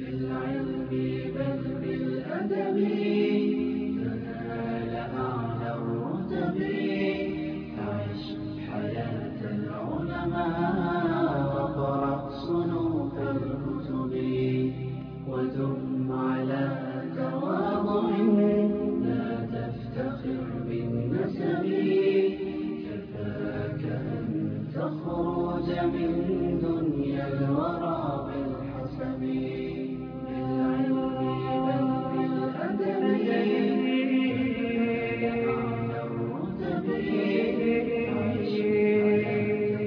بالعلم بل بالأدب تنال أعلى الرتب عش حياة العلماء وقرأ صنوف الكتب ودم على تواضع لا تفتخر بالنسب كفاك أن تخرج من دنيا الورى بالحسب بالعلم بل بالأدب أعلى الرتب عيش حياة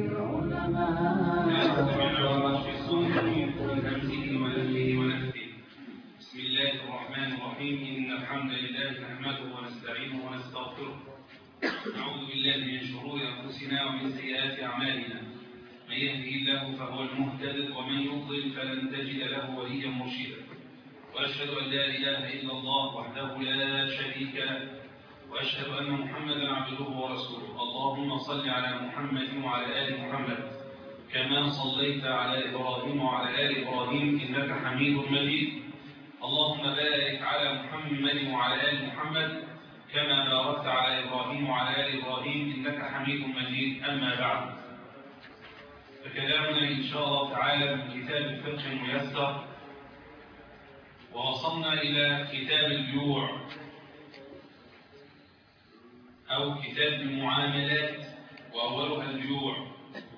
العلماء بسم الله الرحمن الرحيم إن الحمد لله نحمده ونستعينه ونستغفره نعوذ بالله من شرور أنفسنا ومن سيئات أعمالنا من يهده الله فهو المهتد ومن يضلل فلن تجد له وليا مرشدا وأشهد أن لا إله إلا الله وحده لا شريك له وأشهد أن محمدا عبده ورسوله اللهم صل على محمد وعلى آل محمد كما صليت على إبراهيم وعلى آل إبراهيم إنك حميد مجيد اللهم بارك على محمد وعلى آل محمد كما باركت على إبراهيم وعلى آل إبراهيم إنك حميد مجيد أما بعد فكلامنا إن شاء الله تعالى من كتاب الفقه الميسر ووصلنا إلى كتاب البيوع أو كتاب المعاملات وأولها البيوع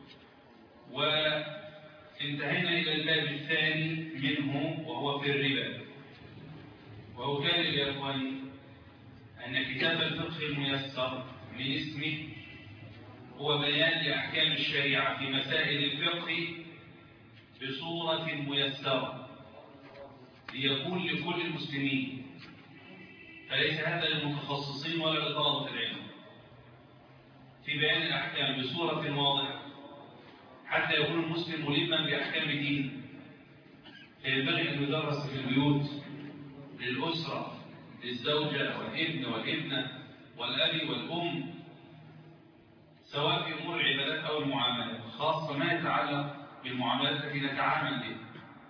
وانتهينا إلى الباب الثاني منه وهو في الربا وهو كان يا إخواني أن كتاب الفقه الميسر من اسمه هو بيان لأحكام الشريعة في مسائل الفقه بصورة ميسرة ليكون لكل المسلمين فليس هذا للمتخصصين ولا لطلبة العلم في بيان الأحكام بصورة واضحة حتى يكون المسلم ملما بأحكام دينه فينبغي أن يدرس في البيوت للأسرة للزوجة والابن والابنة والأب والأم سواء في أمور العبادات أو المعاملات خاصة ما يتعلق بالمعاملات التي نتعامل بها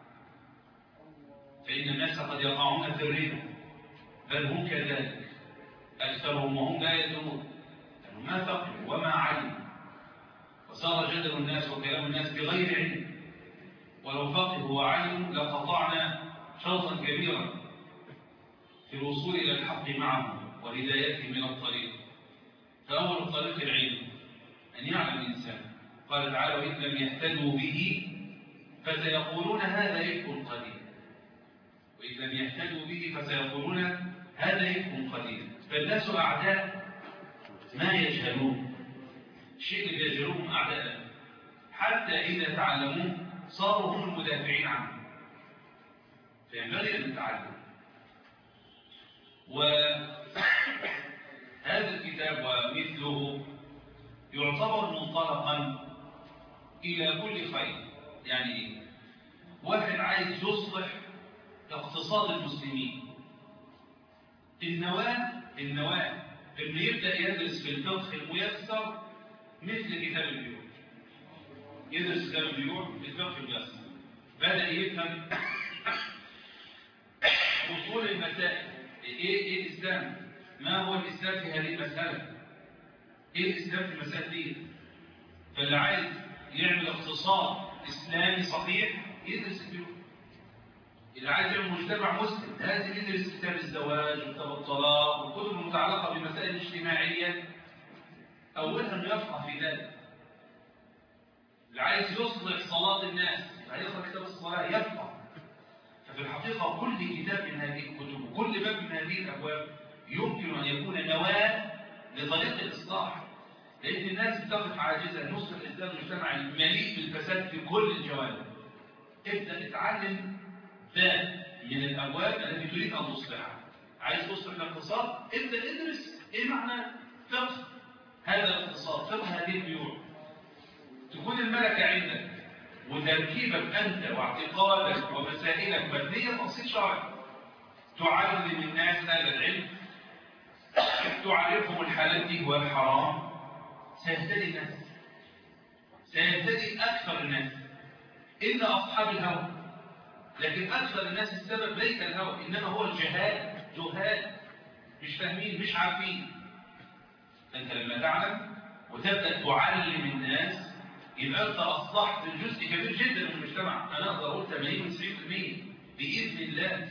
فإن الناس قد يقعون في الربا بل هم كذلك أكثرهم وهم لا يدرون لأنهم ما فقهوا وما علموا وصار جدل الناس وكلام الناس بغير علم ولو فقهوا وعلموا لقطعنا شوطا كبيرا في الوصول إلى الحق معهم وهدايته من الطريق فأول الطريق العلم أن يعلم الإنسان قال تعالى وإن لم يهتدوا به فسيقولون هذا إفك قديم وإن لم يهتدوا به فسيقولون هذا إفك قديم فالناس أعداء ما يجهلون الشيء اللي يجهلون أعداء حتى إذا تعلموه صاروا هم المدافعين عنه فينبغي أن نتعلم وهذا الكتاب ومثله يعتبر منطلقا إلى كل خير يعني واحد عايز يصلح اقتصاد المسلمين النواة النواة انه يبدأ يدرس في الفقه الميسر مثل كتاب البيوع يدرس كتاب البيوع في الفقه الميسر بدأ يفهم أصول المسائل إيه, إيه الإسلام ما هو الإسلام في هذه المسألة إيه الإسلام في المسألة دي فاللي عايز يعمل اقتصاد إسلامي صحيح يدرس البيوع اللي عايز يعمل مجتمع مسلم لازم يدرس كتاب الزواج وكتاب الطلاق والكتب المتعلقة بالمسائل الاجتماعية أولها أنه يفقه في ذلك اللي عايز يصلح صلاة الناس هيقرأ كتاب الصلاة يفقه ففي الحقيقة كل كتاب من هذه الكتب وكل باب من هذه الأبواب يمكن أن يكون نواة لطريق الإصلاح لأن الناس بتقف عاجزة نصف الإسلام المجتمع المليء بالفساد في كل الجوانب ابدأ اتعلم ذات من الأبواب التي تريد أن تصلحها عايز تصلح الاقتصاد ابدأ ادرس ايه معنى فقه هذا الاقتصاد فقه هذه البيوع تكون الملكة عندك وتركيبك أنت واعتقادك ومسائلك مبنية تفصيل شرعي تعلم الناس هذا العلم تعرفهم الحلال دي والحرام سيهتدي الناس سيهتدي أكثر الناس إن أصحاب الهوى لكن أكثر الناس السبب ليس الهوى إنما هو الجهال جهال مش فاهمين مش عارفين أنت لما تعلم وتبدأ تعلم الناس يبقى أنت أصلحت جزء كبير جدا من المجتمع أنا أقدر أقول 80 90% بإذن الله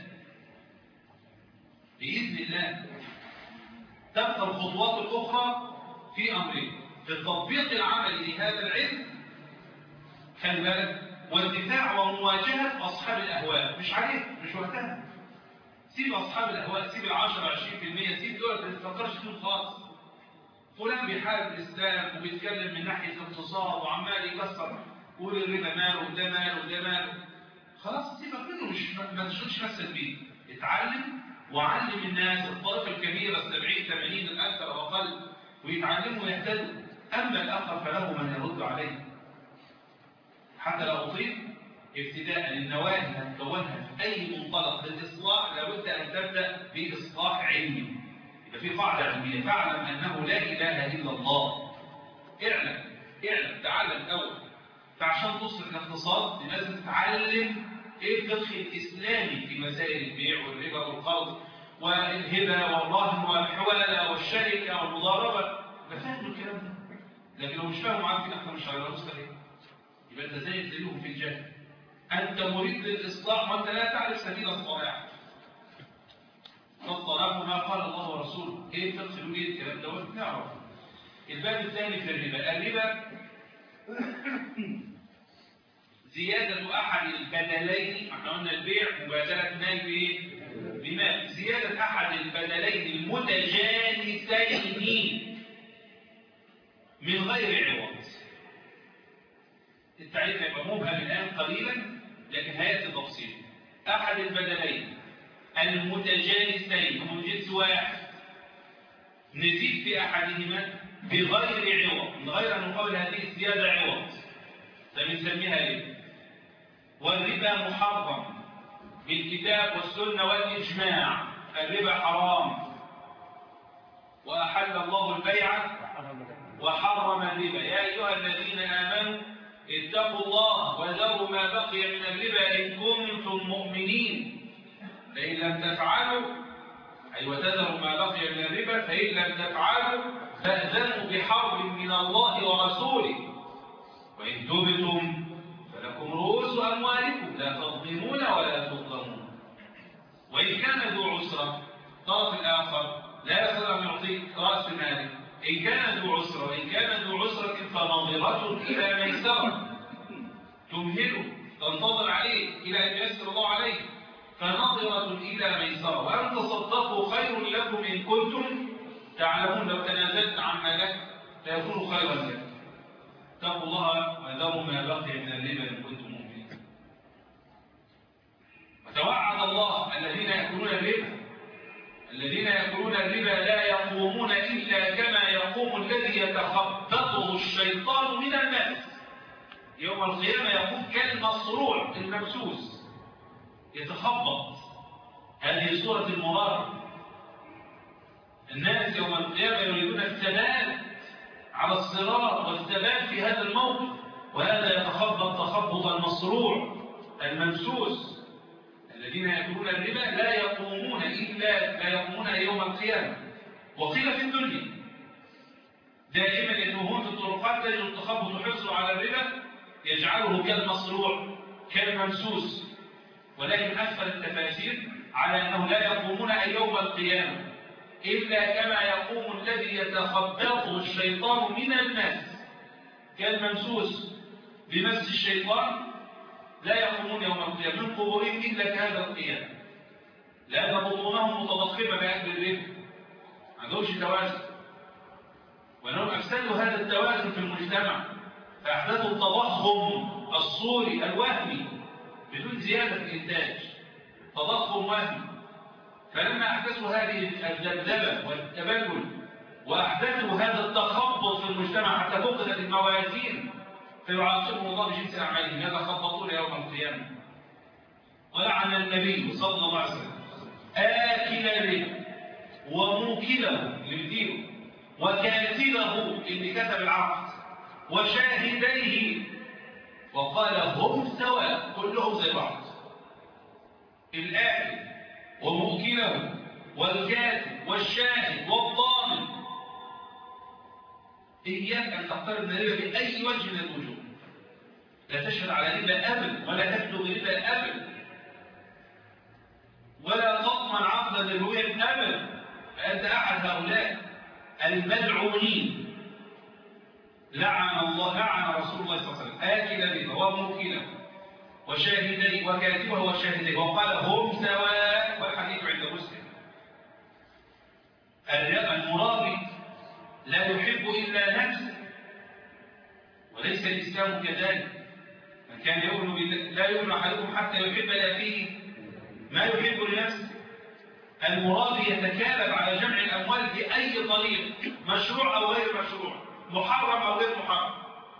بإذن الله تبقى الخطوات الأخرى في أمرين في التطبيق العملي لهذا العلم خلي بالك والدفاع ومواجهة أصحاب الأهواء مش عليه مش وقتها سيب أصحاب الأهواء سيب العشرة عشرين في المية سيب دول ما تفكرش فيهم خالص فلان بيحارب الإسلام وبيتكلم من ناحية الاقتصاد وعمال يكسر قول الربا ماله وده ماله وده ماله خلاص سيبك منه مش ما تشغلش نفسك بيه اتعلم وعلم الناس الطائفة الكبيرة السبعين ثمانين الأكثر أو أقل ويتعلموا ويهتدوا أما الآخر فله من يرد عليه حتى لو أطيب ابتداء النواهي هتكونها في أي منطلق للإصلاح لابد أن تبدأ بإصلاح علمي يبقى في قاعدة علمية فاعلم أنه لا إله إلا الله اعلم اعلم تعلم الأول فعشان تصل الاقتصاد لازم تتعلم ايه الفقه الإسلامي في مسائل البيع والربا والقرض والهبة والرهن والحوالة والشركة والمضاربة فاهم الكلام ده لكن لو مش فاهم عارف احنا مش هيبقى مستحيل يبقى انت زي تزيلهم في الجهل انت مريد للاصلاح وانت لا تعرف سبيل الصلاح فالطلاق ما قال الله ورسوله ايه الفقه له ايه الكلام ده نعرف الباب الثاني في الربا الربا زيادة أحد البدلين احنا قلنا البيع مبادلة مال بإيه؟ بمال زيادة أحد البدلين المتجانسين من غير عوض التعريف هيبقى مبهم الآن قليلا لكن هيأتي التفصيل أحد البدلين المتجانسين هم جنس واحد نزيد في أحدهما بغير عوض من غير أن نقابل هذه الزيادة عوض فبنسميها ايه والربا محرم بالكتاب والسنة والإجماع الربا حرام وأحل الله البيع وحرم الربا يا أيها الذين آمنوا اتقوا الله وذروا ما بقي من الربا إن كنتم مؤمنين فإن لم تفعلوا أي وتذروا ما بقي من الربا فإن لم تفعلوا فأذنوا بحرب من الله ورسوله وإن تبتم فلكم رؤوس أموالكم لا تظلمون ولا تظلمون وإن كان ذو عسرة طرف الآخر لا يستطيع أن يعطيك رأس ماله إن كان ذو عسرة وإن كان ذو عسرة فنظرة إلى ميسرة تمهله تنتظر عليه إلى أن ييسر الله عليه فنظرة إلى ميسرة وأن تصدقوا خير لكم إن كنتم تعلمون لو تنازلت عما لك فيكون خيرا لك اتقوا الله وذروا ما بقي من الربا إن كنتم مؤمنين وتوعد الله الذين يأكلون الربا الذين يأكلون الربا لا يقومون إلا كما يقوم الذي يتخبطه الشيطان من المس يوم القيامة يقوم كالمصروع الممسوس يتخبط هذه صورة المرارة الناس يوم القيامة يريدون الثبات على الصراط والثبات في هذا الموقف وهذا يتخبط تخبط المصروع الممسوس الذين يأكلون الربا لا يقومون إلا لا يقومون يوم القيامة وقيل في الدنيا دائما يتوهون في الطرقات تجد التخبط حرصه على الربا يجعله كالمصروع كالممسوس ولكن أكثر التفاسير على أنه لا يقومون أي يوم القيامة إلا كما يقوم الذي يتخبطه الشيطان من المس كالممسوس بمس الشيطان لا يقومون يوم القيامة من قبورهم إلا كهذا القيام لأن بطونهم متضخمة بأهل الربا ما عندهمش توازن ولو أفسدوا هذا التوازن في المجتمع فأحدثوا التضخم الصوري الوهمي بدون زيادة في الإنتاج تضخم وهمي فلما أحدثوا هذه الذبذبة والتبلل وأحدثوا هذا التخبط في المجتمع حتى فقدت الموازين فيعاقبهم الله بجنس أعمالهم يتخبطون يوم القيامة ولعن النبي صلى الله عليه وسلم آكل الربا وموكله للدين وكاتبه اللي كتب العقد وشاهديه وقال هم سواء كلهم زي بعض الآكل ومؤكله والكاتب والشاهد والضامن إياك أن تقترب من الربا بأي وجه من الوجوه لا تشهد على ربا أبدا ولا تكتب ربا أبدا ولا تضمن عقدا للرؤية أبدا فأنت أحد هؤلاء الملعونين لعن الله لعن رسول الله صلى الله عليه وسلم آكل الربا وموكله وشاهديه وكاتبه وشاهديه وقال هم سواء والحديث عند مسلم المرابط لا يحب إلا نفسه وليس الإسلام كذلك من كان يؤمن بالله لا يؤمن أحدكم حتى يحب لأخيه ما يحب لنفسه المرابي يتكالب على جمع الأموال بأي طريق مشروع أو غير مشروع محرم أو غير محرم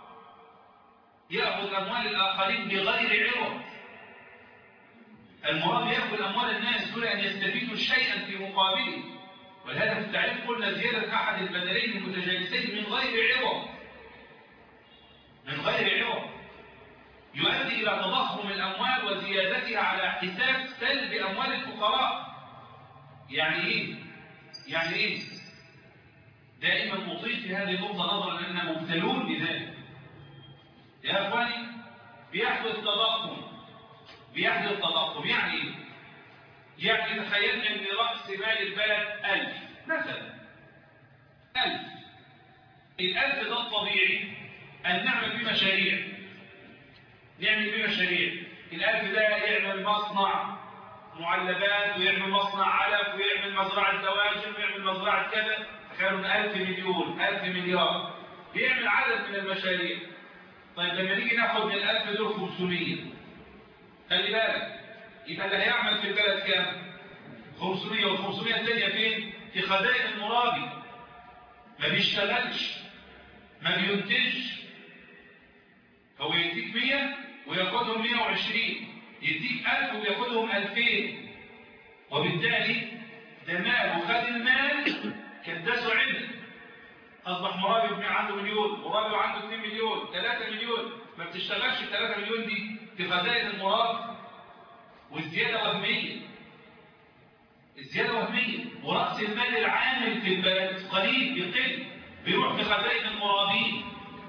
يأخذ أموال الآخرين بغير عوض المرابي يأخذ أموال الناس دون أن يستفيدوا شيئا في مقابله ولهذا في التعريف قلنا زيادة أحد البدلين المتجانسين من غير عوض من غير عوض يؤدي إلى تضخم الأموال وزيادتها على حساب سلب أموال الفقراء يعني إيه؟ يعني إيه؟ دائما مطيل في هذه النقطة نظرا أننا مبتلون بذلك يا أخواني بيحدث تضخم بيحدث تضخم يعني إيه؟ يعني تخيلنا أن رأس مال البلد ألف مثلا ألف الألف ده الطبيعي أن نعمل بيه مشاريع نعمل بيه مشاريع الألف ده يعمل مصنع معلبات ويعمل مصنع علف ويعمل مزرعة دواجن ويعمل مزرعة كذا تخيلوا من ألف مليون ألف مليار بيعمل عدد من المشاريع طيب لما نيجي ناخد من الألف دول 500 خلي بالك يبقى اللي هيعمل في البلد كام 500 وال 500 الثانية فين في خزائن المرابي ما بيشتغلش ما بينتجش هو يديك 100 وياخدهم 120 يديك 1000 وياخدهم 2000 وبالتالي ده مال وخد المال كدسه عندك اصبح مرابي ابن عنده مليون مرابي عنده 2 مليون 3 مليون ما بتشتغلش ال 3 مليون دي في خزائن المرابي والزياده وهميه الزياده وهميه وراس المال العامل في البلد قليل يقل بيروح في خزائن المرابين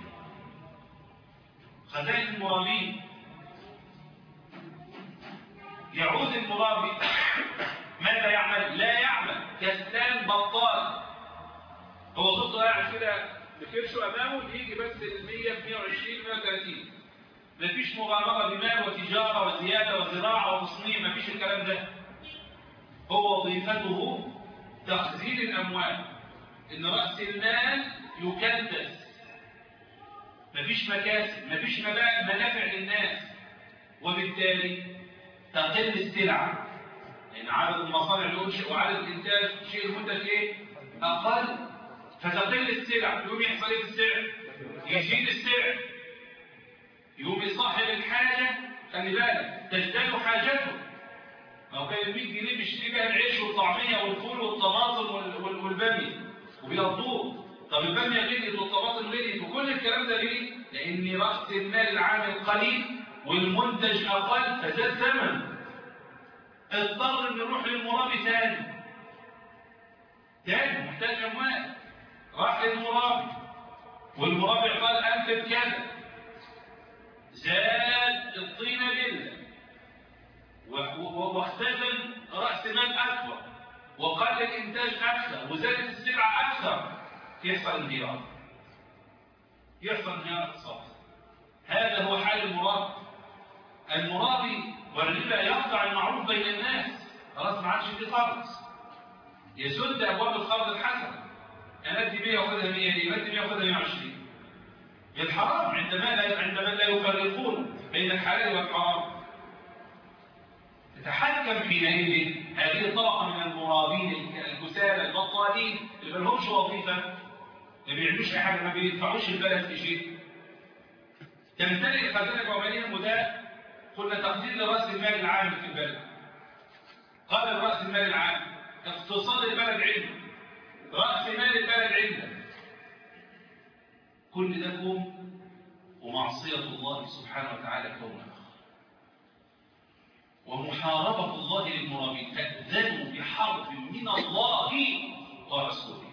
خزائن المرابين يعود المرابي ماذا يعمل لا يعمل كسلان بطال هو ضده قاعد كده بكرشه امامه يجي بس ال 100 120 130 مفيش مغامره بمال وتجاره وزياده وزراعه وتصنيع مفيش الكلام ده هو وظيفته تخزين الاموال ان راس المال يكدس مفيش مكاسب مفيش منافع للناس وبالتالي تقل السلع لان عدد المصانع اللي انشئ وعدد الانتاج شيء المنتج ايه اقل فتقل السلع يقوم يحصل ايه في السعر يزيد السعر يقوم صاحب الحاجه خلي بالك تزداد حاجته لو كان ال 100 جنيه بيشتري بيها العيش والطعميه والفول والطماطم والباميه وبيقضوه طب الباميه غليت والطماطم غليت وكل الكلام ده ليه؟ لان راس المال العامل قليل والمنتج اقل فزاد ثمن اضطر ان نروح للمرابي ثاني تاني محتاج اموال راح للمرابي والمرابي قال انت بكذا زاد الطينه جدا واختزن راس مال اكبر وقل الانتاج اكثر وزادت السلعه اكثر يحصل انهيار يحصل انهيار اقتصادي هذا هو حال المرابي المرابي والربا يقطع المعروف بين الناس خلاص ما عادش في قرض يسد ابواب القرض الحسن انا ادي 100 واخدها 100 دي ادي 100 واخدها 120 الحرام عندما لا عندما لا يفرقون بين الحلال والحرام تتحكم حينئذ هذه الطبقه من المرابين الكسالى البطالين اللي ما لهمش وظيفه ما بيعملوش اي حاجه ما بيدفعوش البلد في شيء تمتلك خزانه وماليه وده قلنا تقدير لراس المال العام في البلد قال راس المال العام اقتصاد البلد عنده راس مال البلد عنده كل ده كون ومعصيه الله سبحانه وتعالى كون اخر ومحاربة الله للمرابين تأذنوا بحرب من الله ورسوله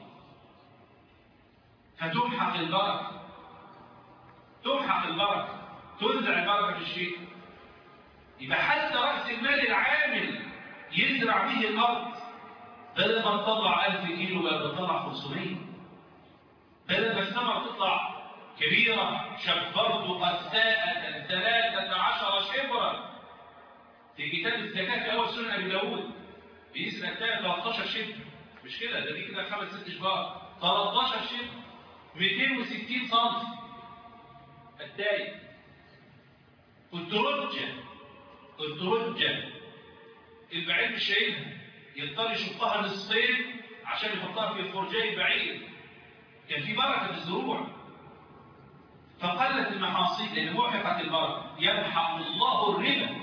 فتمحق البركة تمحق البركة تنزع البركة في الشيء يبقى حتى رأس المال العامل يزرع به الأرض بدل ما تطلع 1000 كيلو بقى بتطلع 500 بدل ما الثمرة تطلع كبيرة شبرت قساءة ثلاثة عشر شبرا في كتاب الزكاة في أول سنة أبي داود بيقيس الأتاية 13 شبر مش كده ده دي كده خمس ست شبار 13 شبر 260 سم التاية الدرجة الدرجة البعير مش شايلها يضطر يشقها نصفين عشان يحطها في فرجاء البعير كان في بركة في الزروع فقلت المحاصيل لأن محقت البركة يمحق الله الربا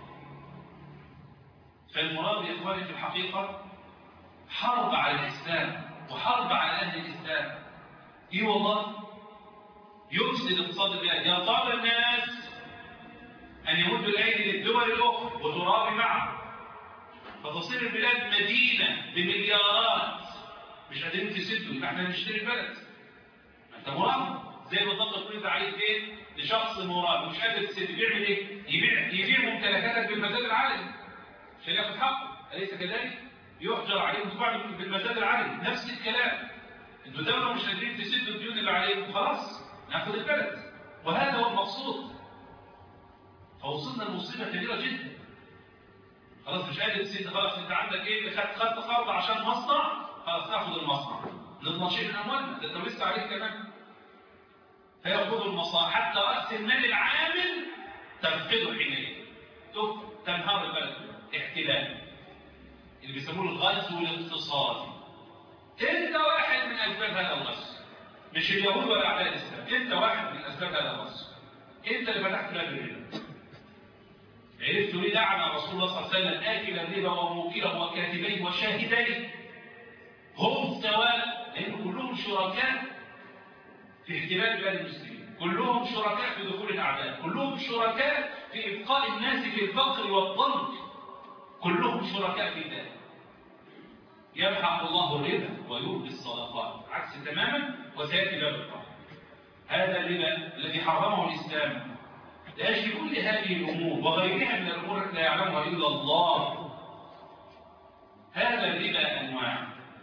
فالمراد يا إخواني في الحقيقة حرب على الإسلام وحرب على أهل الإسلام إيه والله يفسد اقتصاد البلاد يطال الناس أن يمدوا الأيدي للدول الأخرى وترابي معه فتصير البلاد مدينة بمليارات مش قادرين تسدوا يبقى احنا نشتري البلد انت مراد زي بالضبط تقول انت عايز ايه لشخص مراد ومش قادر تسد بيعمل ايه يبيع يبيع ممتلكاتك بالمزاد العالي عشان ياخد حقه اليس كذلك يحجر عليه وتباع بالمزاد العالي نفس الكلام انتوا دولة مش قادرين تسدوا الديون اللي عليكم خلاص ناخد البلد وهذا هو المقصود فوصلنا لمصيبه كبيره جدا خلاص مش قادر تسد خلاص انت عندك ايه اللي خدت خدت قرض عشان مصنع خلاص ناخد المصنع نضمن شيء من اموالنا ده انت لسه عليك كمان فياخذوا المصانع حتى راس المال العامل تفقده حينئذ تنهار البلد احتلال اللي بيسموه الغزو الاقتصادي انت واحد من اسباب هذا الغزو مش اليهود ولا اعداء الاسلام انت واحد من اسباب هذا الغزو انت اللي فتحت باب الربا عرفت ليه لعن رسول الله صلى الله عليه وسلم آكل الربا وموكله وكاتبيه وشاهديه هم سواء لأن كلهم شركاء في احتلال بلاد المسلمين كلهم شركاء في دخول الأعداء كلهم شركاء في إبقاء الناس في الفقر والضنك كلهم شركاء في ذلك يمحق الله الربا ويربي الصدقات عكس تماما وسيأتي باب الطاعة هذا الربا الذي حرمه الإسلام لأجل كل هذه الأمور وغيرها من الأمور التي لا يعلمها إلا الله هذا الربا أنواع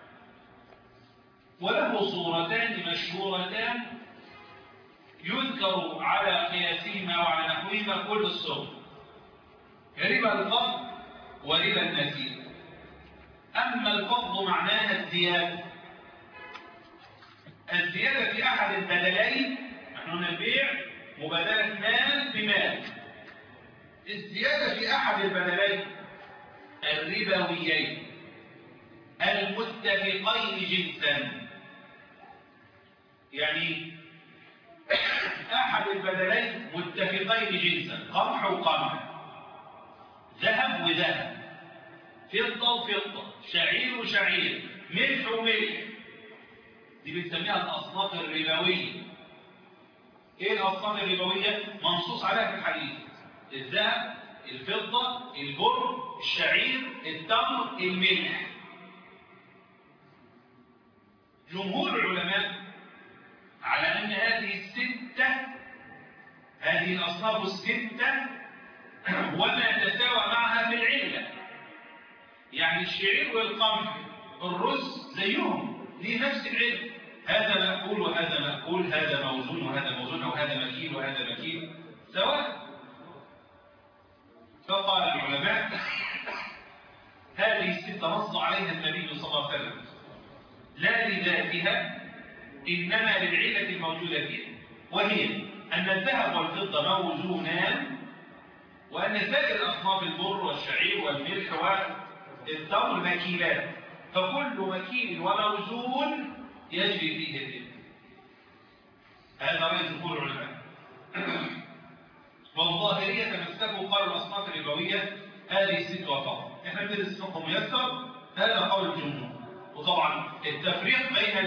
وله صورتان مشهورتان يذكر على قياسهما وعلى نحوهما كل الصور ربا القبض وربا النسيء أما القبض معناها الزيادة الزيادة في أحد البدلين نحن البيع مبادلة مال بمال الزيادة في أحد البدلين الربويين المتفقين جنسا يعني أحد البدلين متفقين جنسا قمح وقمح ذهب وذهب فضة وفضة شعير وشعير ملح وملح دي بنسميها الأصناف الربوية ايه الاصناف الربويه منصوص عليها في الحديث الذهب الفضه البر الشعير التمر الملح جمهور العلماء على ان هذه السته هذه الاصناف السته وما تساوى معها في العله يعني الشعير والقمح الرز زيهم دي نفس العله هذا مأكول وهذا مأكول هذا موزون وهذا موزون وهذا مكيل وهذا مكيل سواء فقال العلماء هذه الستة نص عليها النبي صلى الله عليه وسلم لا لذاتها إنما للعلة الموجودة فيها وهي أن الذهب والفضة موزونان وأن سائر الأصناف البر والشعير والملح والتمر مكيلات فكل مكيل وموزون يجري فيه الربا هذا رأي جمهور العلماء والظاهرية تمسكوا قالوا الأصناف الربوية هذه الست فقط احنا بندرس فقه ميسر هذا قول الجمهور وطبعا التفريق بين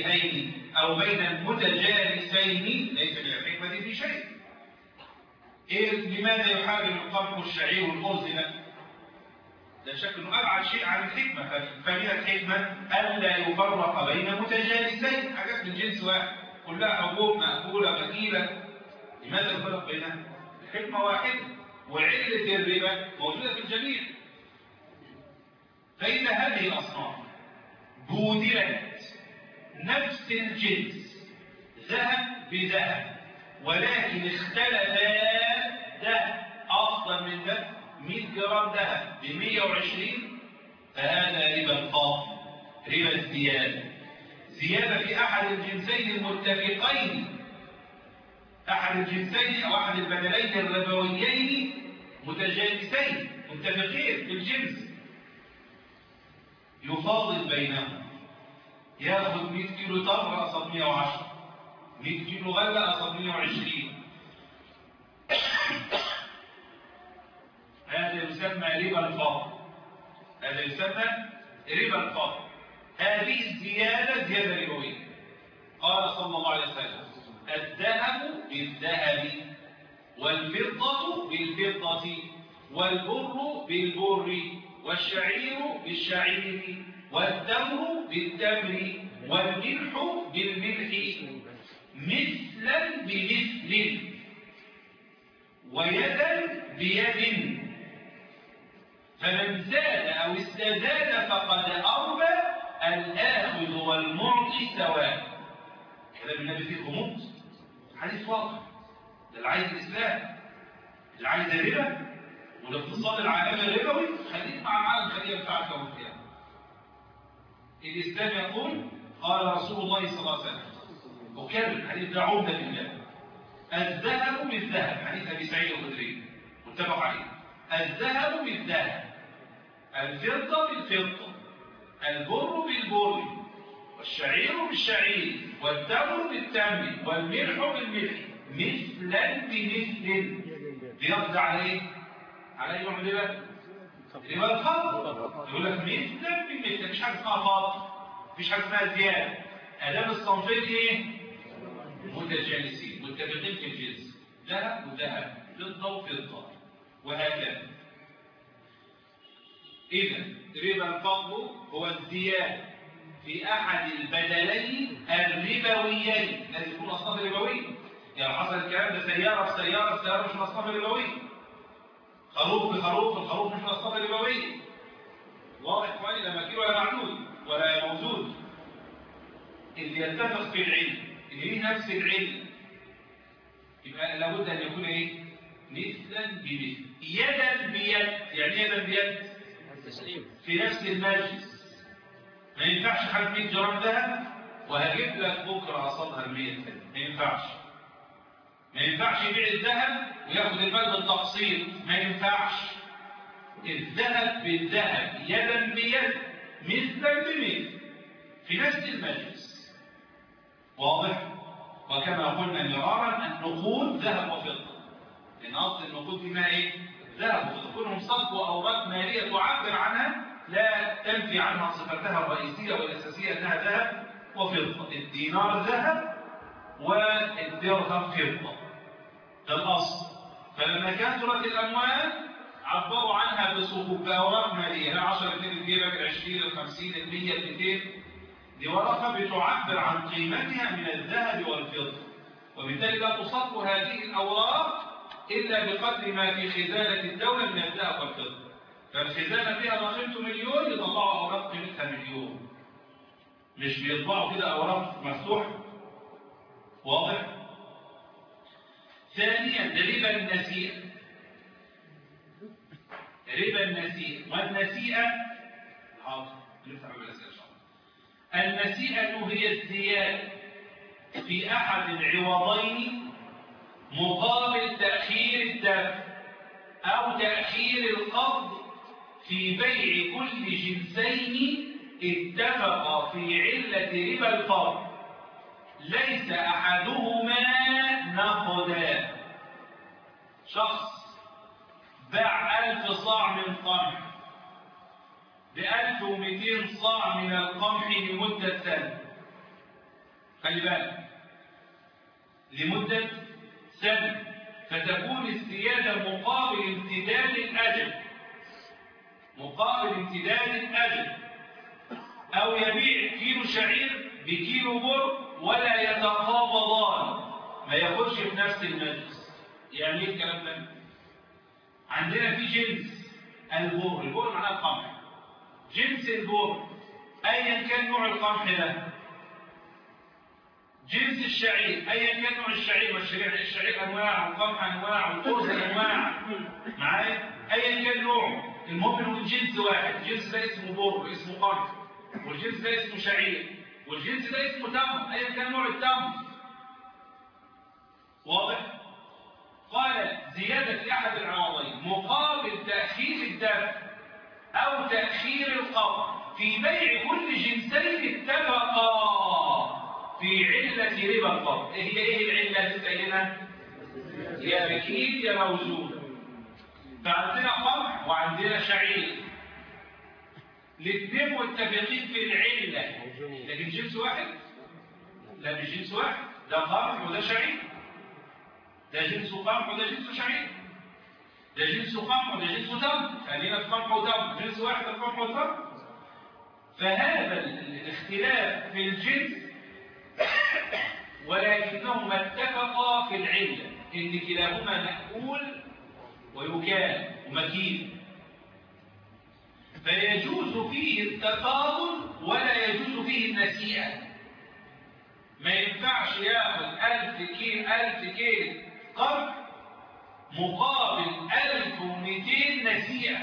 المتشابهين أو بين المتجانسين ليس من الحكمة في شيء إيه لماذا يحرم القمح والشعير والأرز لا لا شك أنه أبعد شيء عن الحكمة فمن الحكمة ألا يفرق بين متجانسين حاجات من جنس واحد كلها حبوب مأكولة مكيلة لماذا الفرق بينها؟ الحكمة واحدة وعلة الربا موجودة في الجميع فإن هذه الأصناف بودلت نفس الجنس ذهب بذهب ولكن اختلفا ده أفضل من ده 100 جرام ذهب ب 120 فهذا ربا الفاضل ربا الزيادة زيادة في أحد الجنسين المتفقين أحد الجنسين أو أحد البدلين الربويين متجانسين متفقين في الجنس يفاضل بينهم ياخذ 100 كيلو تمر قصد 110 100 كيلو غله قصد 120 هذا يسمى ربا الفضل هذا يسمى ربا الفضل هذه الزيادة زيادة ربوية قال صلى الله عليه وسلم الذهب بالذهب والفضة بالفضة والبر بالبر والشعير بالشعير والتمر بالتمر والملح بالملح مثلا بمثل ويدا بيد فمن زاد أو استزاد فقد أربى الآخذ والمعطي سواء كلام النبي فيه غموض حديث واضح ده اللي عايز الإسلام اللي عايز الربا والاقتصاد العالمي الربوي خليك مع العالم خليه ينفعك يوم القيامة الإسلام يقول قال رسول الله صلى الله عليه وسلم وكرر الحديث ده عمدة بالله الذهب بالذهب حديث أبي سعيد الخدري متفق عليه الذهب بالذهب الفضة بالفضة البر بالبر والشعير بالشعير والتمر بالتمر والملح بالملح مثلا بمثل بيقضي على ايه؟ على ايه يعمل ايه ربا الفضل يقول لك مثلا بمثل مفيش حاجه اسمها فضل مفيش حاجه اسمها زياده ادام الصنفين ايه؟ متجانسين متفقين في الجنس ذهب وذهب فضه وفضه وهكذا إذا ربا الفضل هو الزيادة في أحد البدلين الربويين لازم يكون أصناف ربوية يعني حصل الكلام ده سيارة في سيارة في سيارة مش من أصناف ربوية خروف بخروف الخروف مش من أصناف ربوية واضح كويس لا مكيل ولا معدود ولا موجود اللي يتفق في العلم اللي ليه نفس العلم يبقى لابد أن يكون إيه؟ مثلا بمثل يدا بيد يعني يدا بيد تسليم في نفس المجلس ما ينفعش حد 100 جرام ذهب وهجيب لك بكره قصادها ال 100 ما ينفعش ما ينفعش يبيع الذهب وياخد المال بالتقسيط ما ينفعش الذهب بالذهب يدا بيد مثلا بمثل في نفس المجلس واضح وكما قلنا مرارا النقود ذهب وفضه لان اصل النقود دي ما ايه ذهب وتكونهم صدق واوراق ماليه تعبر عنها لا تنفي عنها صفتها الرئيسيه والاساسيه انها ذهب وفضه الدينار ذهب والدرهم فضه ده الاصل فلما كثرت الاموال عبروا عنها بصفوف باوراق ماليه لا 10 2 تجيبك ال 20 ال 50 ال 100 ال 200 دي ورقه بتعبر عن قيمتها من الذهب والفضه وبالتالي لا تصف هذه الاوراق إلا بقدر ما في خزانة الدولة من الذهب والفضة فالخزانة فيها ما قيمته مليون يطلعوا أوراق قيمتها مليون مش بيطبعوا كده أوراق مفتوحة واضح؟ ثانيا ربا النسيئة ربا النسيئة والنسيئة حاضر نفتح باب الأسئلة إن شاء الله النسيئة هي الزيادة في أحد العوضين مقابل تأخير الدفع أو تأخير القبض في بيع كل جنسين اتفقا في علة ربا الفرد ليس أحدهما نقدا شخص باع ألف صاع من قمح بألف ومئتين صاع من القمح لمدة سنة خلي بالك لمدة سنة فتكون الزيادة مقابل امتداد الأجل مقابل امتداد الأجل أو يبيع كيلو شعير بكيلو بر ولا يتقابضان ما ياخدش في نفس المجلس يعني ايه الكلام ده عندنا في جنس البر البر معناه القمح جنس البر ايا كان نوع القمح ده جنس الشعير ايا كان نوع الشعير والشعير الشعير انواع والقمح انواع والارز انواع معايا ايا كان نوعه المهم انه من جنس واحد الجنس ده اسمه بر اسمه قمح والجنس ده اسمه شعير والجنس ده اسمه تمر ايا كان نوع التمر واضح قال زيادة أحد العوضين مقابل تأخير الدفع أو تأخير القبض في بيع كل جنسين اتفقا في علة ربا القبض إيه هي إيه العلة تسألنا؟ يا بكيد يا موزون فعندنا قمح وعندنا شعير الاثنين متفقين في العلة لكن جنس واحد لا مش جنس واحد ده قمح وده شعير ده جنس قمح وده جنس شعير ده جنس قمح وده جنس تمر خلينا في قمح وتمر جنس واحد القمح والتمر فهذا الاختلاف في الجنس ولكنهما اتفقا في العلة ان كلاهما مأكول ويكال ومكين فيجوز فيه التفاضل ولا يجوز فيه النسيئة ما ينفعش ياخد ألف كيل ألف كيل قرض مقابل ألف ومئتين نسيئة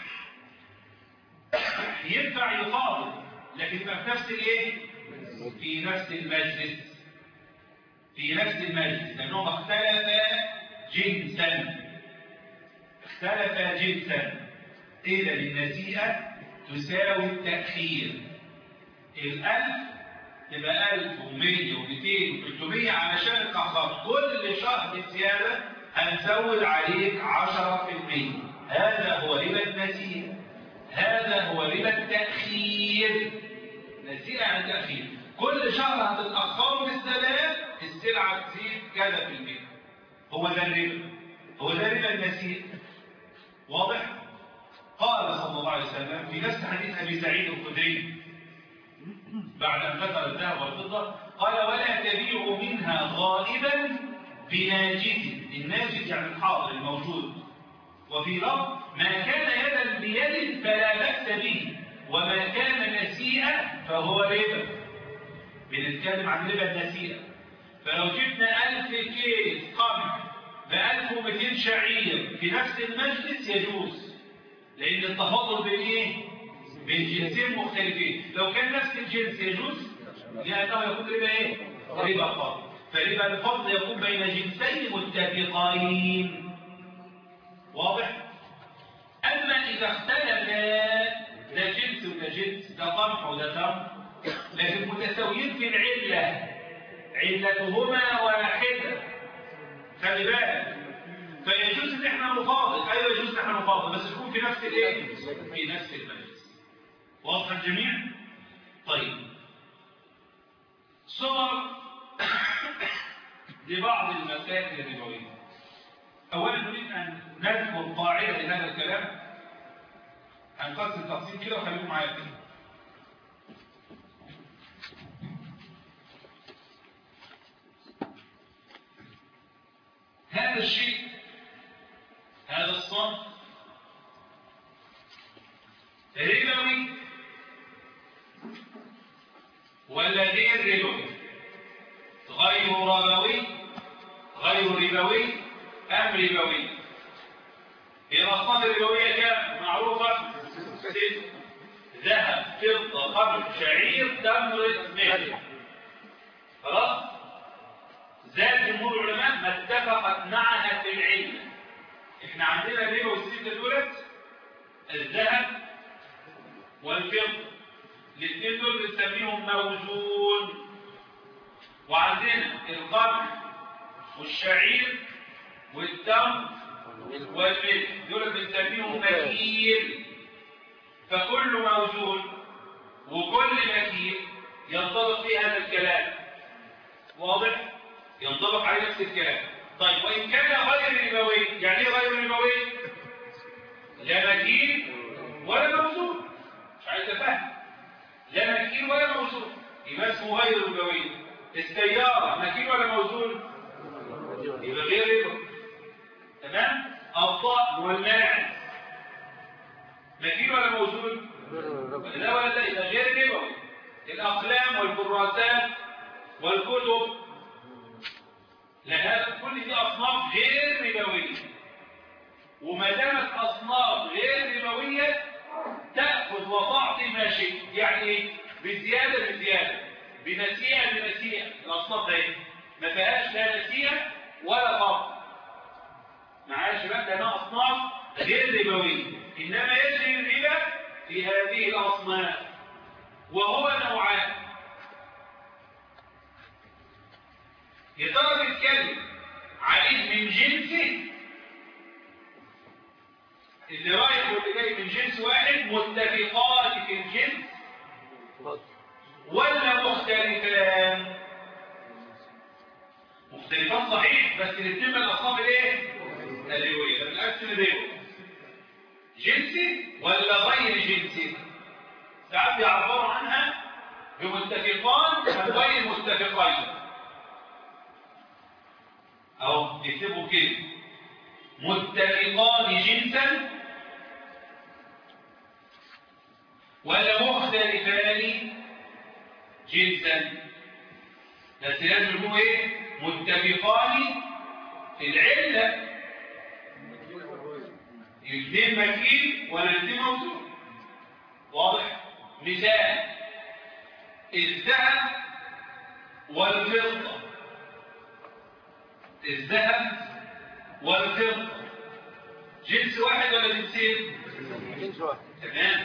ينفع يفاضل لكن في نفس الايه في نفس المجلس في نفس المجلس لأنهم اختلفا جنسا اختلفا جنسا إذا النسيئة تساوي التأخير الألف تبقى ألف ومية ومئتين وثلاثمية علشان التأخر كل شهر زيادة هنزود عليك عشرة في المية هذا هو ربا النسيئة هذا هو ربا التأخير نسيئة عن التأخير كل شهر هتتأخروا بالسلام السلعة تزيد كذا في المية هو ده الربا هو ده ربا النسيئة واضح؟ قال صلى الله عليه وسلم في نفس حديث أبي سعيد الخدري بعد أن ذكر الذهب والفضة قال ولا تبيع منها غائبا بناجد الناجد يعني الحاضر الموجود وفي لفظ ما كان يدا بيد فلا بأس به وما كان نسيئا فهو ربا بنتكلم عن ربا النسيئة فلو جبنا ألف كيس قمح بألف ومئتين شعير في نفس المجلس يجوز لأن التفاضل بين إيه؟ بين جنسين مختلفين لو كان نفس الجنس يجوز لأنه يكون ربا إيه؟ ربا فضل فربا الفضل يكون بين جنسين متفقين واضح؟ أما إذا اختلف ده جنس وده جنس ده قمح وده تمر لكن متساويين في العلة علتهما واحدة خلي بالك فيجوز ان احنا نفاضل ايوه يجوز ان احنا نفاضل بس يكون في نفس الايه في نفس المجلس واضح الجميع طيب صور لبعض المسائل الربويه اولا نريد ان نذكر قاعده لهذا الكلام هنقسم تقسيم كده وخليكم معايا كده هذا الشيء هذا الصنف ربوي ولا غير ربوي غير ربوي غير ربوي ام ربوي هي الاصناف الربويه كام معروفه ست ذهب فضه قمح شعير تمر مهر خلاص زاد جمهور العلماء ما اتفقت معها في العلم احنا عندنا الربا والستة دولت الذهب والفضة الاثنين دول بنسميهم موزون وعندنا القمح والشعير والتمر والملح دول بنسميهم مكيل فكل موزون وكل مكيل ينطبق فيه هذا الكلام واضح؟ ينطبق عليه نفس الكلام طيب وإن كان غير ربوي يعني ايه غير ربوي لا مكين ولا موزون مش عايز افهم لا مكين ولا موزون يبقى اسمه غير ربوي السيارة مكين ولا موزون يبقى غير ربوي تمام الضاء والماعز مكين ولا موزون لا ولا لا يبقى غير ربوي الأقلام والكراسات والكتب لهذا كل دي أصناف غير ربوية وما دامت أصناف غير ربوية تأخذ وتعطي ما شئت يعني إيه؟ بزيادة بزيادة بنسيئة بنسيئة الأصناف دي ما فيهاش لا نسيئة ولا فرق معايا شباب لأنها أصناف غير ربوية إنما يجري الربا في هذه الأصناف وهو نوعان يا ترى بيتكلم عليه من جنسه اللي رايح واللي جاي من جنس واحد متفقان في الجنس ولا مختلفان مختلفان صحيح بس الاثنين من الاصناف الايه الريويه بنقسم الريويه جنسي ولا غير جنسي ساعات بيعبروا عنها بمتفقان وغير متفقين أو اكتبوا كده متفقان جنسا ولا مختلفان جنسا بس لازم يكونوا ايه متفقان في العله الاثنين مكين ولا الاثنين موجود واضح مثال الذهب والفضه الذهب والفضة جنس واحد ولا جنسين جنس واحد تمام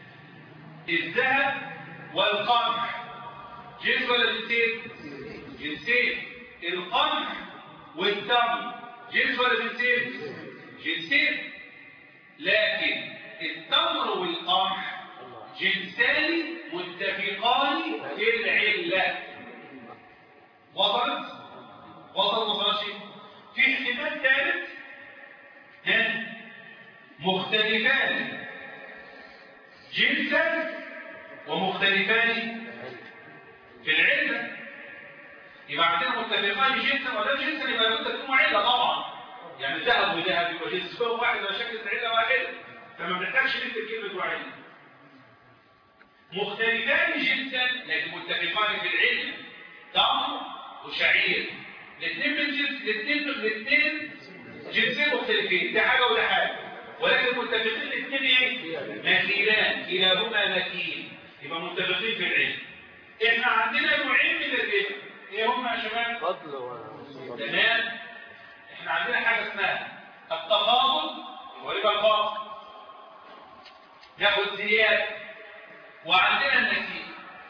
الذهب والقمح جنس ولا جنسين جنسين القمح والتمر جنس ولا جنسين جنسين لكن التمر والقمح جنسان متفقان في العله وصلت وصل وصل في احتمال ثالث ها مختلفان جنسا ومختلفان في العلة يبقى عندنا متفقان جنسا ولا جنسا يبقى لابد تكون علة طبعا يعني ذهب وذهب يبقى جنس كلهم واحد ولا شكل العلة واحدة فما بنحتاجش نكتب كلمة وعلة مختلفان جنسا لكن متفقان في العلة تمر وشعير الاثنين من جنس الاثنين الاثنين جنسين مختلفين ده حاجه وده حاجه ولكن متفقين الاثنين ايه مكينان كلاهما مكين يبقى متفقين في العلم احنا عندنا نوعين من الربا ايه هم يا شباب فضل و تمام احنا عندنا حاجه اسمها التفاضل وربا الفاضل ناخد زياده وعندنا النسيج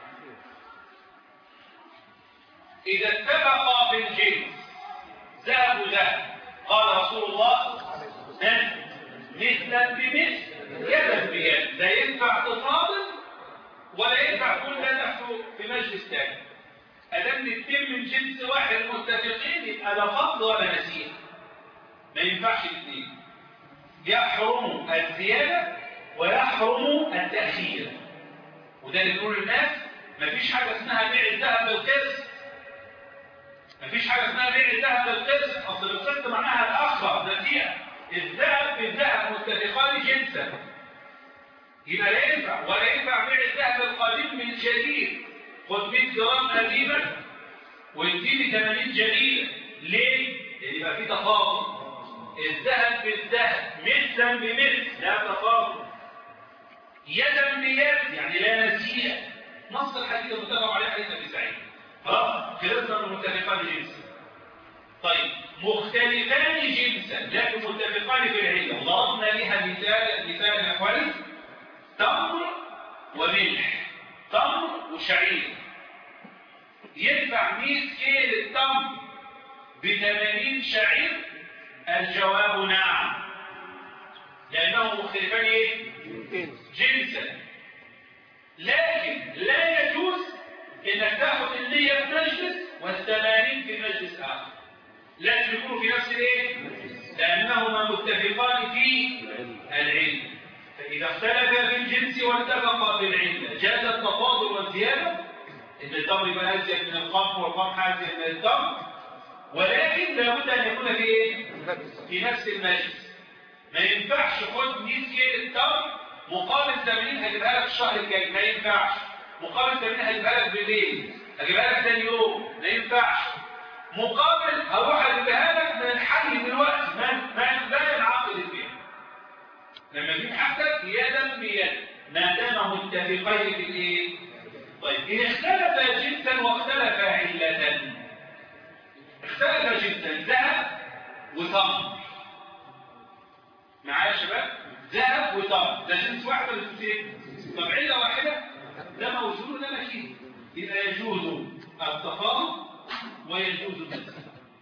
إذا اتفقا في الجنس ذهب ذهب قال رسول الله من مثلا بمثل يدا بيد لا ينفع تفاضل ولا ينفع كل ده تحته في مجلس تاني أدام الاثنين من جنس واحد متفقين يبقى لا فضل ولا نسيج ما ينفعش الاثنين يحرم الزيادة ويحرم التأخير وده اللي بيقول الناس مفيش حاجة اسمها بيع الذهب بالقسط مفيش حاجة اسمها بيع الذهب بالقسط أصل القسط معناها الأخر نسيئة الذهب بالذهب متفقان جنسا يبقى لا ينفع ولا ينفع بيع الذهب القديم من جديد خد 100 جرام قديمة واديني 80 جديدة ليه؟ لأن يبقى في تفاضل الذهب بالذهب مثلا بمثل لا تفاضل يدا بيد يعني لا نسيئة نص الحديث المتفق عليه حديث ابي سعيد خلاص خلصنا من متفقان جنسا طيب مختلفان جنسا لكن متفقان في العله وضربنا لها مثال مثال الاحوال تمر وملح تمر وشعير يدفع 100 كيلو التمر ب 80 شعير الجواب نعم لانهم مختلفان ايه جنس جنسا لكن لا يجوز انك تاخذ المية في مجلس والثمانين في مجلس اخر لازم يكونوا في نفس الايه لانهما متفقان في العلم فاذا اختلفا في الجنس واتفقا في العلم جاز التفاضل والزياده ان التمر يبقى ازيد من القمح والقمح ازيد من التمر ولكن لابد ان يكون في ايه في نفس المجلس ما ينفعش خد 100 كيلو التمر مقابل 80 هجيبها لك الشهر الجاي ما ينفعش مقابل 80 هجيبها لك بالليل هجيبها لك ثاني يوم ما ينفعش مقابل هروح اجيبها لك من الحل دلوقتي ما ما لا ينعقد البيع لما اجيب حاجتك يدا بيد ما دام متفقين في الايه طيب ان اختلف جنسا واختلف عله اختلف جنسا ذهب وتمر معايا يا شباب ذهب وتمر ده جنس واحد ولا جنسين طب عله واحده ده موجود وده ماشي يبقى يجوز التفاضل ويجوز النسب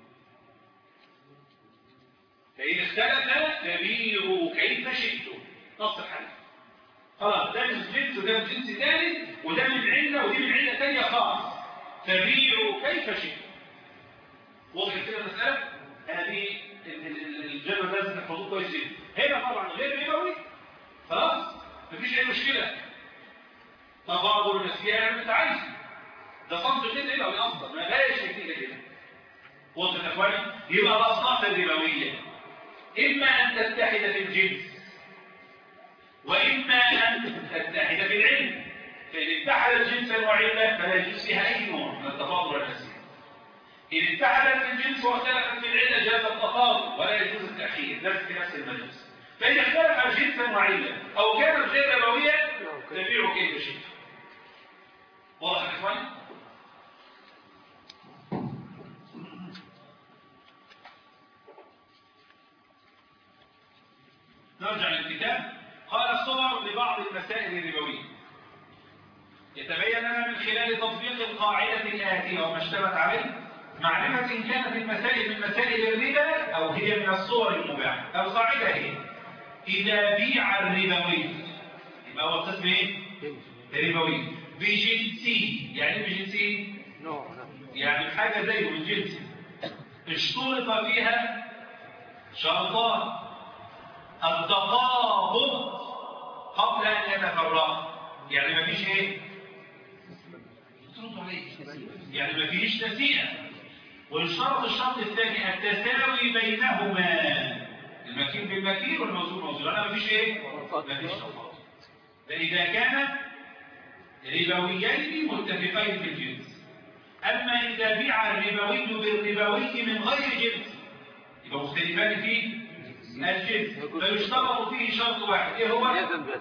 فإن اختلف فبيعوا كيف شئتم نص الحديث خلاص ده من جنس وده من جنس ثاني وده من عله ودي من عله ثانيه خالص فبيعوا كيف شئتم واضح كده المساله هذه الجبل لازم تحفظوه كويس جدا هنا طبعا غير ربوي خلاص مفيش اي مشكله تفاضل النسيئه يعني انت عايز ده صنف غير ربوي اصلا ما بلاش نتيجه كده واضح يا اخواني يبقى الاصناف الربويه اما ان تتحد في الجنس واما ان تتحد في العلم فان اتحدت جنسا وعلة فلا يجوز فيها اي نوع من التفاضل والنسيئه إن اتحدت في الجنس واختلفت في العلة جاز التفاضل ولا يجوز التأخير نفس في نفس المجلس فإن اختلف جنسا وعلة أو كانت غير نبوية تبيعه كيف شئت واضح يا إخواني؟ نرجع للكتاب قال الصور لبعض المسائل الربوية يتبين لنا من خلال تطبيق القاعدة الآتية وما اشتبت عليه معرفة إن كانت المسائل من مسائل الربا أو هي من الصور المباحة القاعدة هي إذا بيع الربوي يبقى هو قسم إيه؟ ربوي بجنسي يعني إيه بجنسي يعني حاجة زيه من جنسي اشترط فيها شرطان التقابض قبل أن يتفرق يعني ما فيش إيه؟ يعني ما فيش نسيئة والشرط الشرط الثاني التساوي بينهما المكين بالمكين والموزون موزون انا مفيش ايه مفيش تفاضل فاذا كان ربويين متفقين في الجنس اما اذا بيع الربوي بالربوي من غير جنس يبقى مختلفان في الجنس فيشترط فيه شرط واحد ايه هو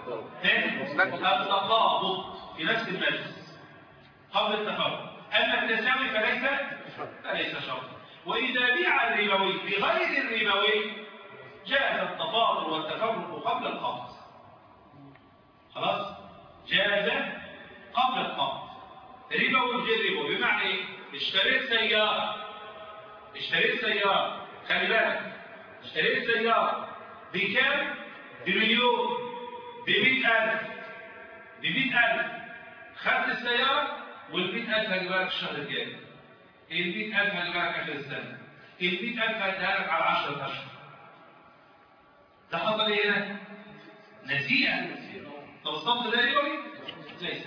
التقابض في نفس المجلس قبل التفاوض اما التساوي فليس فليس شرطا وإذا بيع الربوي بغير الربوي جاز التفاضل والتفرق قبل القبض خلاص جاز قبل القبض ربوي غير ربوي بمعنى ايه اشتريت سيارة اشتريت سيارة خلي بالك اشتريت سيارة بكام بمليون بمئة ألف بمئة ألف خدت السيارة والمئة ألف هجيبها لك الشهر الجاي المئة ألف هجيبها لك آخر السنة المئة ألف هديها لك على عشرة أشهر ده حصل إيه هنا؟ نزيئة طب الصمت ده ربوي؟ ليس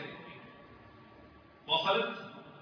وصلت؟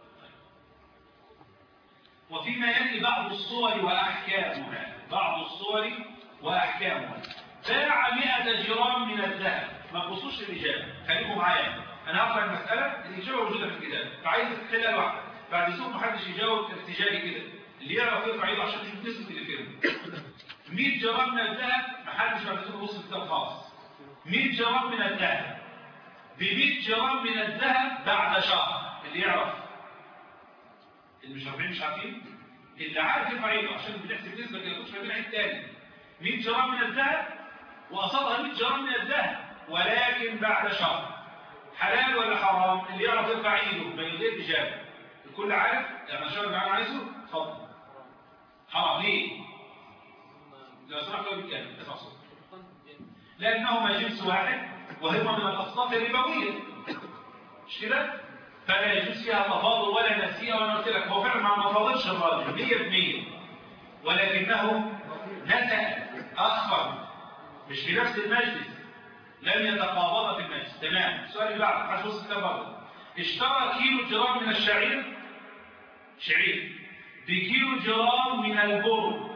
وفيما يلي بعض الصور وأحكامها بعض الصور وأحكامها باع 100 جرام من الذهب ما تبصوش للإجابة خليكم معايا أنا هقرأ المسألة الإجابة موجودة في الكتاب فعايز تحلها لوحدك بعد يسوق محدش يجاوب ارتجالي كده اللي يعرف يرفع ايده عشان يشوف نسبة اللي فيه 100 جرام من الذهب محدش بعد يسوق بص الكتاب خالص 100 جرام من الذهب ب 100 جرام من الذهب بعد شهر اللي يعرف اللي مش عارفين مش عارفين اللي عارف يرفع ايده عشان بنحسب نسبة كده مش فاهمين عيد تاني 100 جرام من الذهب وقصدها 100 جرام من الذهب ولكن بعد شهر حلال ولا حرام اللي يعرف يرفع ايده من غير اجابه الكل عارف يعني الشهر اللي انا عايزه اتفضل حرام ليه لو سمحت لو بيتكلم اسمع صوت لانهما جنس واحد وهما من الاصناف الربويه مش كده فلا يجوز فيها تفاضل ولا نسيئه وانا قلت لك هو فعلا ما فاضلش الراجل 100% ولكنه نتأ أخر مش في نفس المجلس لم يتقابض في المجلس تمام السؤال اللي بعد عشان بص كده برضه اشترى كيلو جرام من الشعير شعير بكيلو جرام من البر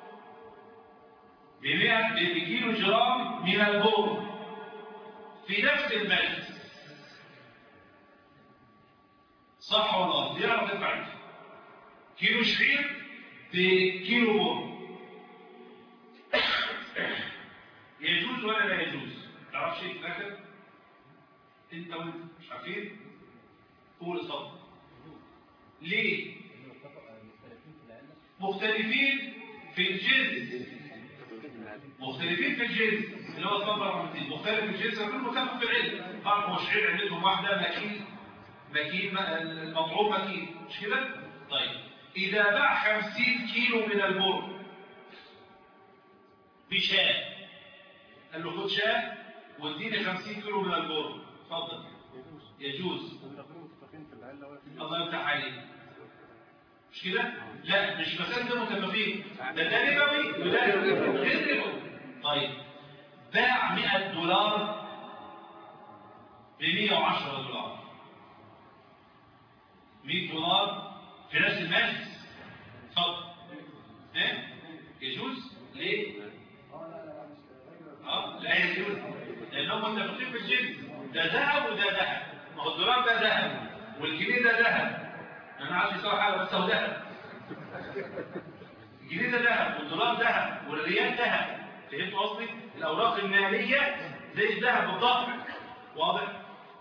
بمئة بكيلو جرام من البر في نفس المجلس صح ولا غلط يعرف يدفع كيلو شعير بكيلو بر يجوز ولا لا يجوز تعرف شيء فاكر انت وانت مش عارفين قول صدق ليه مختلفين في الجنس مختلفين في الجنس اللي هو الصبر رحمتين مختلف في الجنس وكل مختلف في العلم بعض هو شعير عندهم واحدة مكين مكين المطعوم مكين مش كده طيب إذا باع خمسين كيلو من البر بشاة قال له خد شاة واديني خمسين كيلو من البر اتفضل يجوز الله يفتح عليك مش كده؟ لا مش مسألة ده متفقين ده ده ربوي وده غير ربوي طيب باع 100 دولار ب 110 دولار 100 دولار في نفس المجلس اتفضل ايه يجوز ليه اه لا يجوز لانهم متفقين في الجنس ده ذهب وده ذهب ما هو الدولار ده ذهب والجنيه ده ذهب انا عايز يسوي حاجه بس هو ذهب الجنيه ده ذهب والدولار ذهب والريال ذهب فهمت قصدي الاوراق الماليه زي الذهب بالضبط واضح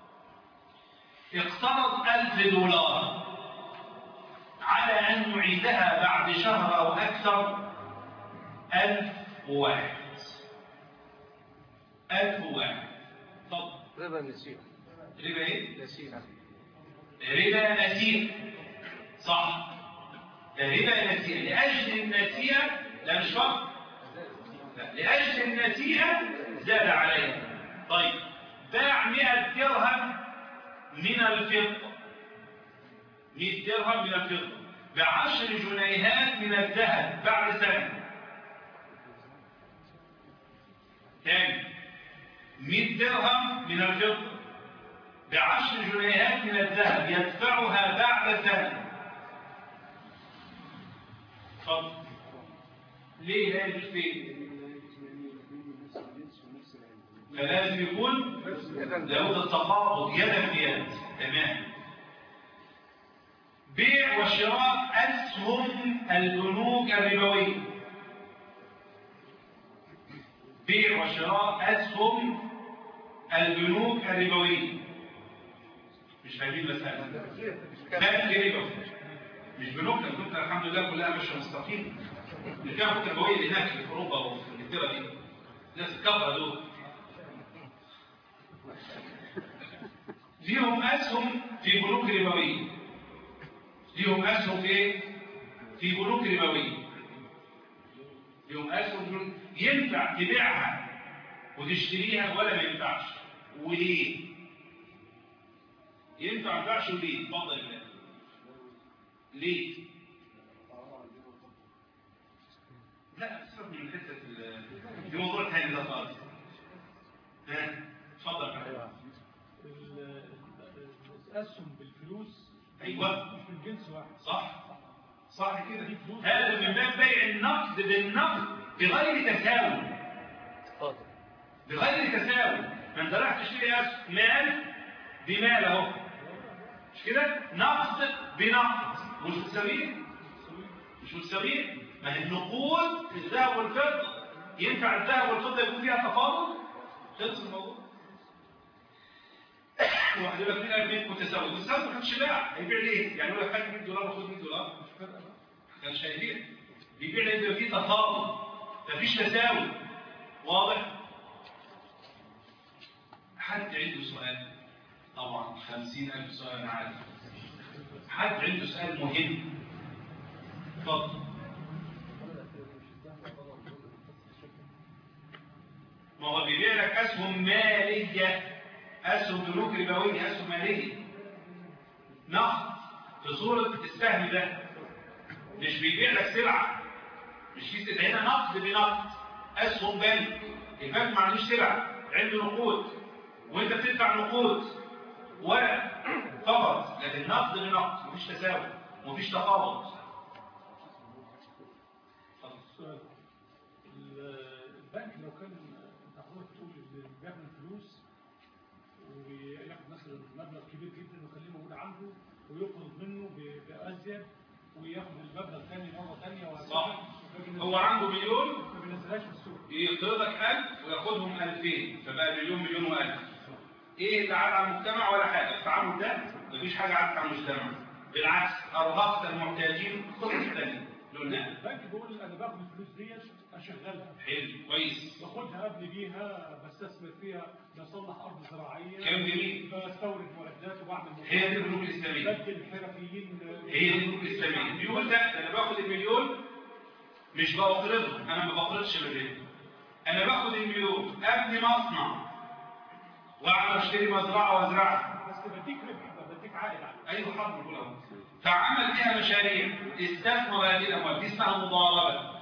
اقترض ألف دولار على أن يعيدها بعد شهر أو أكثر ألف واحد ألف واحد طب ربا نسير ربا إيه؟ نسير ربا نسير صح ربا نسير لأجل النسيئة لا مش فقط لا لأجل النسيئة زاد عليه طيب باع 100 درهم من الفضة 100 درهم من الفضة بعشر جنيهات من الذهب بعد سنة تاني 100 درهم من الفضة بعشر جنيهات من الذهب يدفعها بعد سنة اتفضل ليه لا يجوز فين فلازم يكون لابد التقابض يدا بيد تمام بيع وشراء اسهم البنوك الربويه بيع وشراء اسهم البنوك الربويه مش فاهمين المسألة بنك ربوي مش بنوك البنوك الحمد لله كلها ماشيه مستقيم اللي كانوا بنوك ربويه اللي هناك في اوروبا وفي انجلترا دي ناس الكفره دول ليهم اسهم في بنوك ربويه ليهم اسهم في ايه في بنوك ربويه ليهم اسهم في بنوك ينفع تبيعها وتشتريها ولا ما ينفعش وليه ينفع ما ينفعش وليه اتفضل يا ليه لا سيبك من حته ال- دي موضوع تاني ده خالص ها اتفضل يا فندم. ال- الاسهم بالفلوس ايوه مش من جنس واحد صح صح كده هذا من باب بيع النقد بالنقد بغير تساوي بغير تساوي ما انت رايح تشتري اسهم مال بمال اهو مش كده نقد بنقد مش متساويين مش متساويين ما هي النقود الذهب والفضه ينفع الذهب والفضه يكون فيها تفاضل خلص الموضوع واحد يقول لك 100000 متساوي متساوي ما كانش باع هيبيع ليه؟ يعني يقول لك خد 100 دولار وخد 100 دولار مش فارقه بقى ما كانش هيبيع بيبيع لان يبقى فيه تفاضل مفيش تساوي واضح؟ حد عنده سؤال طبعا 50000 سؤال انا عارف حد عنده سؤال مهم اتفضل ما هو بيبيع لك اسهم ماليه اسهم بنوك ربويه اسهم ماليه نقد في صوره السهم ده مش بيبيع لك سلعه مش في ست هنا نقد بنقد اسهم بنك البنك ما عندوش سلع عنده نقود وانت بتدفع نقود ورق فقط لكن نقد بنقد مفيش تساوي مفيش تفاوض السؤال ال- البنك لو كان انت حضرتك تقول اللي بيعمل فلوس وياخد مثلا مبلغ كبير جدا ويخليه موجود عنده ويقرض منه ب- بازيد وياخد المبلغ تاني مره ثانيه صح هو عنده مليون ما بينزلهاش في السوق يقرضك 1000 وياخدهم 2000 فبقى مليون مليون و1000 ايه اللي عاد على المجتمع ولا حاجه التعامل ده مفيش حاجه عادت على المجتمع بالعكس ارهقت المحتاجين خطوه ثانيه قلنا البنك بيقول انا باخد الفلوس ديت اشغلها حلو كويس باخدها ابني بيها بستثمر فيها بصلح ارض زراعيه كلام جميل. بستورد معدات وبعمل هي دي البنوك الاسلاميه بدل حرفيين هي دي البنوك الاسلاميه بيقول ده انا باخد المليون مش بقرضهم انا ما بقرضش بالربا انا باخد المليون ابني مصنع واعمل اشتري مزرعه وازرعها بس بديك ربح بديك عائد عليه ايوه حاضر بقول اهو فعمل بها مشاريع استثمر هذه الاموال دي اسمها مضاربه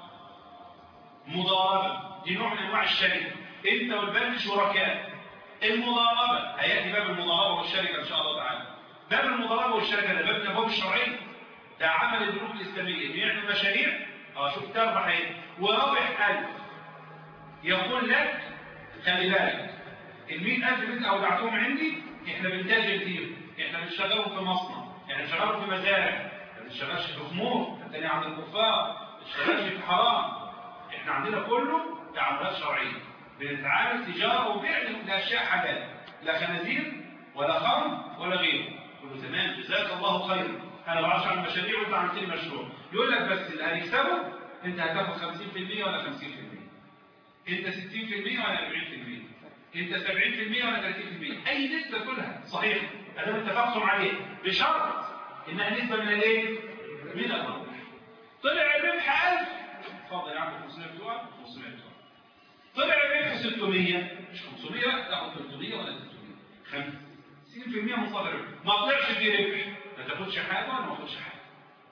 مضاربه دي نوع من انواع الشركه انت والبنك شركاء المضاربه هياتي باب المضاربه والشركه ان شاء الله تعالى باب المضاربه والشركه ده باب الابواب الشرعيه ده عمل البنوك الاسلاميه بيعمل مشاريع اه شوف تربح ايه وربح 1000 يقول لك خلي بالك ال 100000 اللي انت اودعتهم عندي احنا بنتاجر فيهم احنا بنشتغلهم في مصنع احنا بنشتغلهم في مزارع ما بنشتغلش في خمور التاني عند الكفار ما بنشتغلش في حرام احنا عندنا كله تعاملات شرعيه بنتعامل تجاره وبيع لاشياء حلال لا خنازير ولا خمر ولا غيره كله تمام جزاك الله خيرا انا ما بعرفش اعمل مشاريع وانت عملت لي مشروع يقول لك بس اللي هنكسبه انت هتاخد 50% ولا 50% انت 60% ولا 40% انت 70% ولا 30% اي نسبه كلها صحيح ادام اتفقتم عليه بشرط انها نسبه من الايه من الربح طلع الربح 1000 اتفضل يا عم 500 بتوعك 500 بتوعك طلع الربح 600 مش 500 لا تاخد 300 ولا 300 50% من صالح الربح ما طلعش في ربح ما تاخدش حاجه ولا ما تاخدش حاجه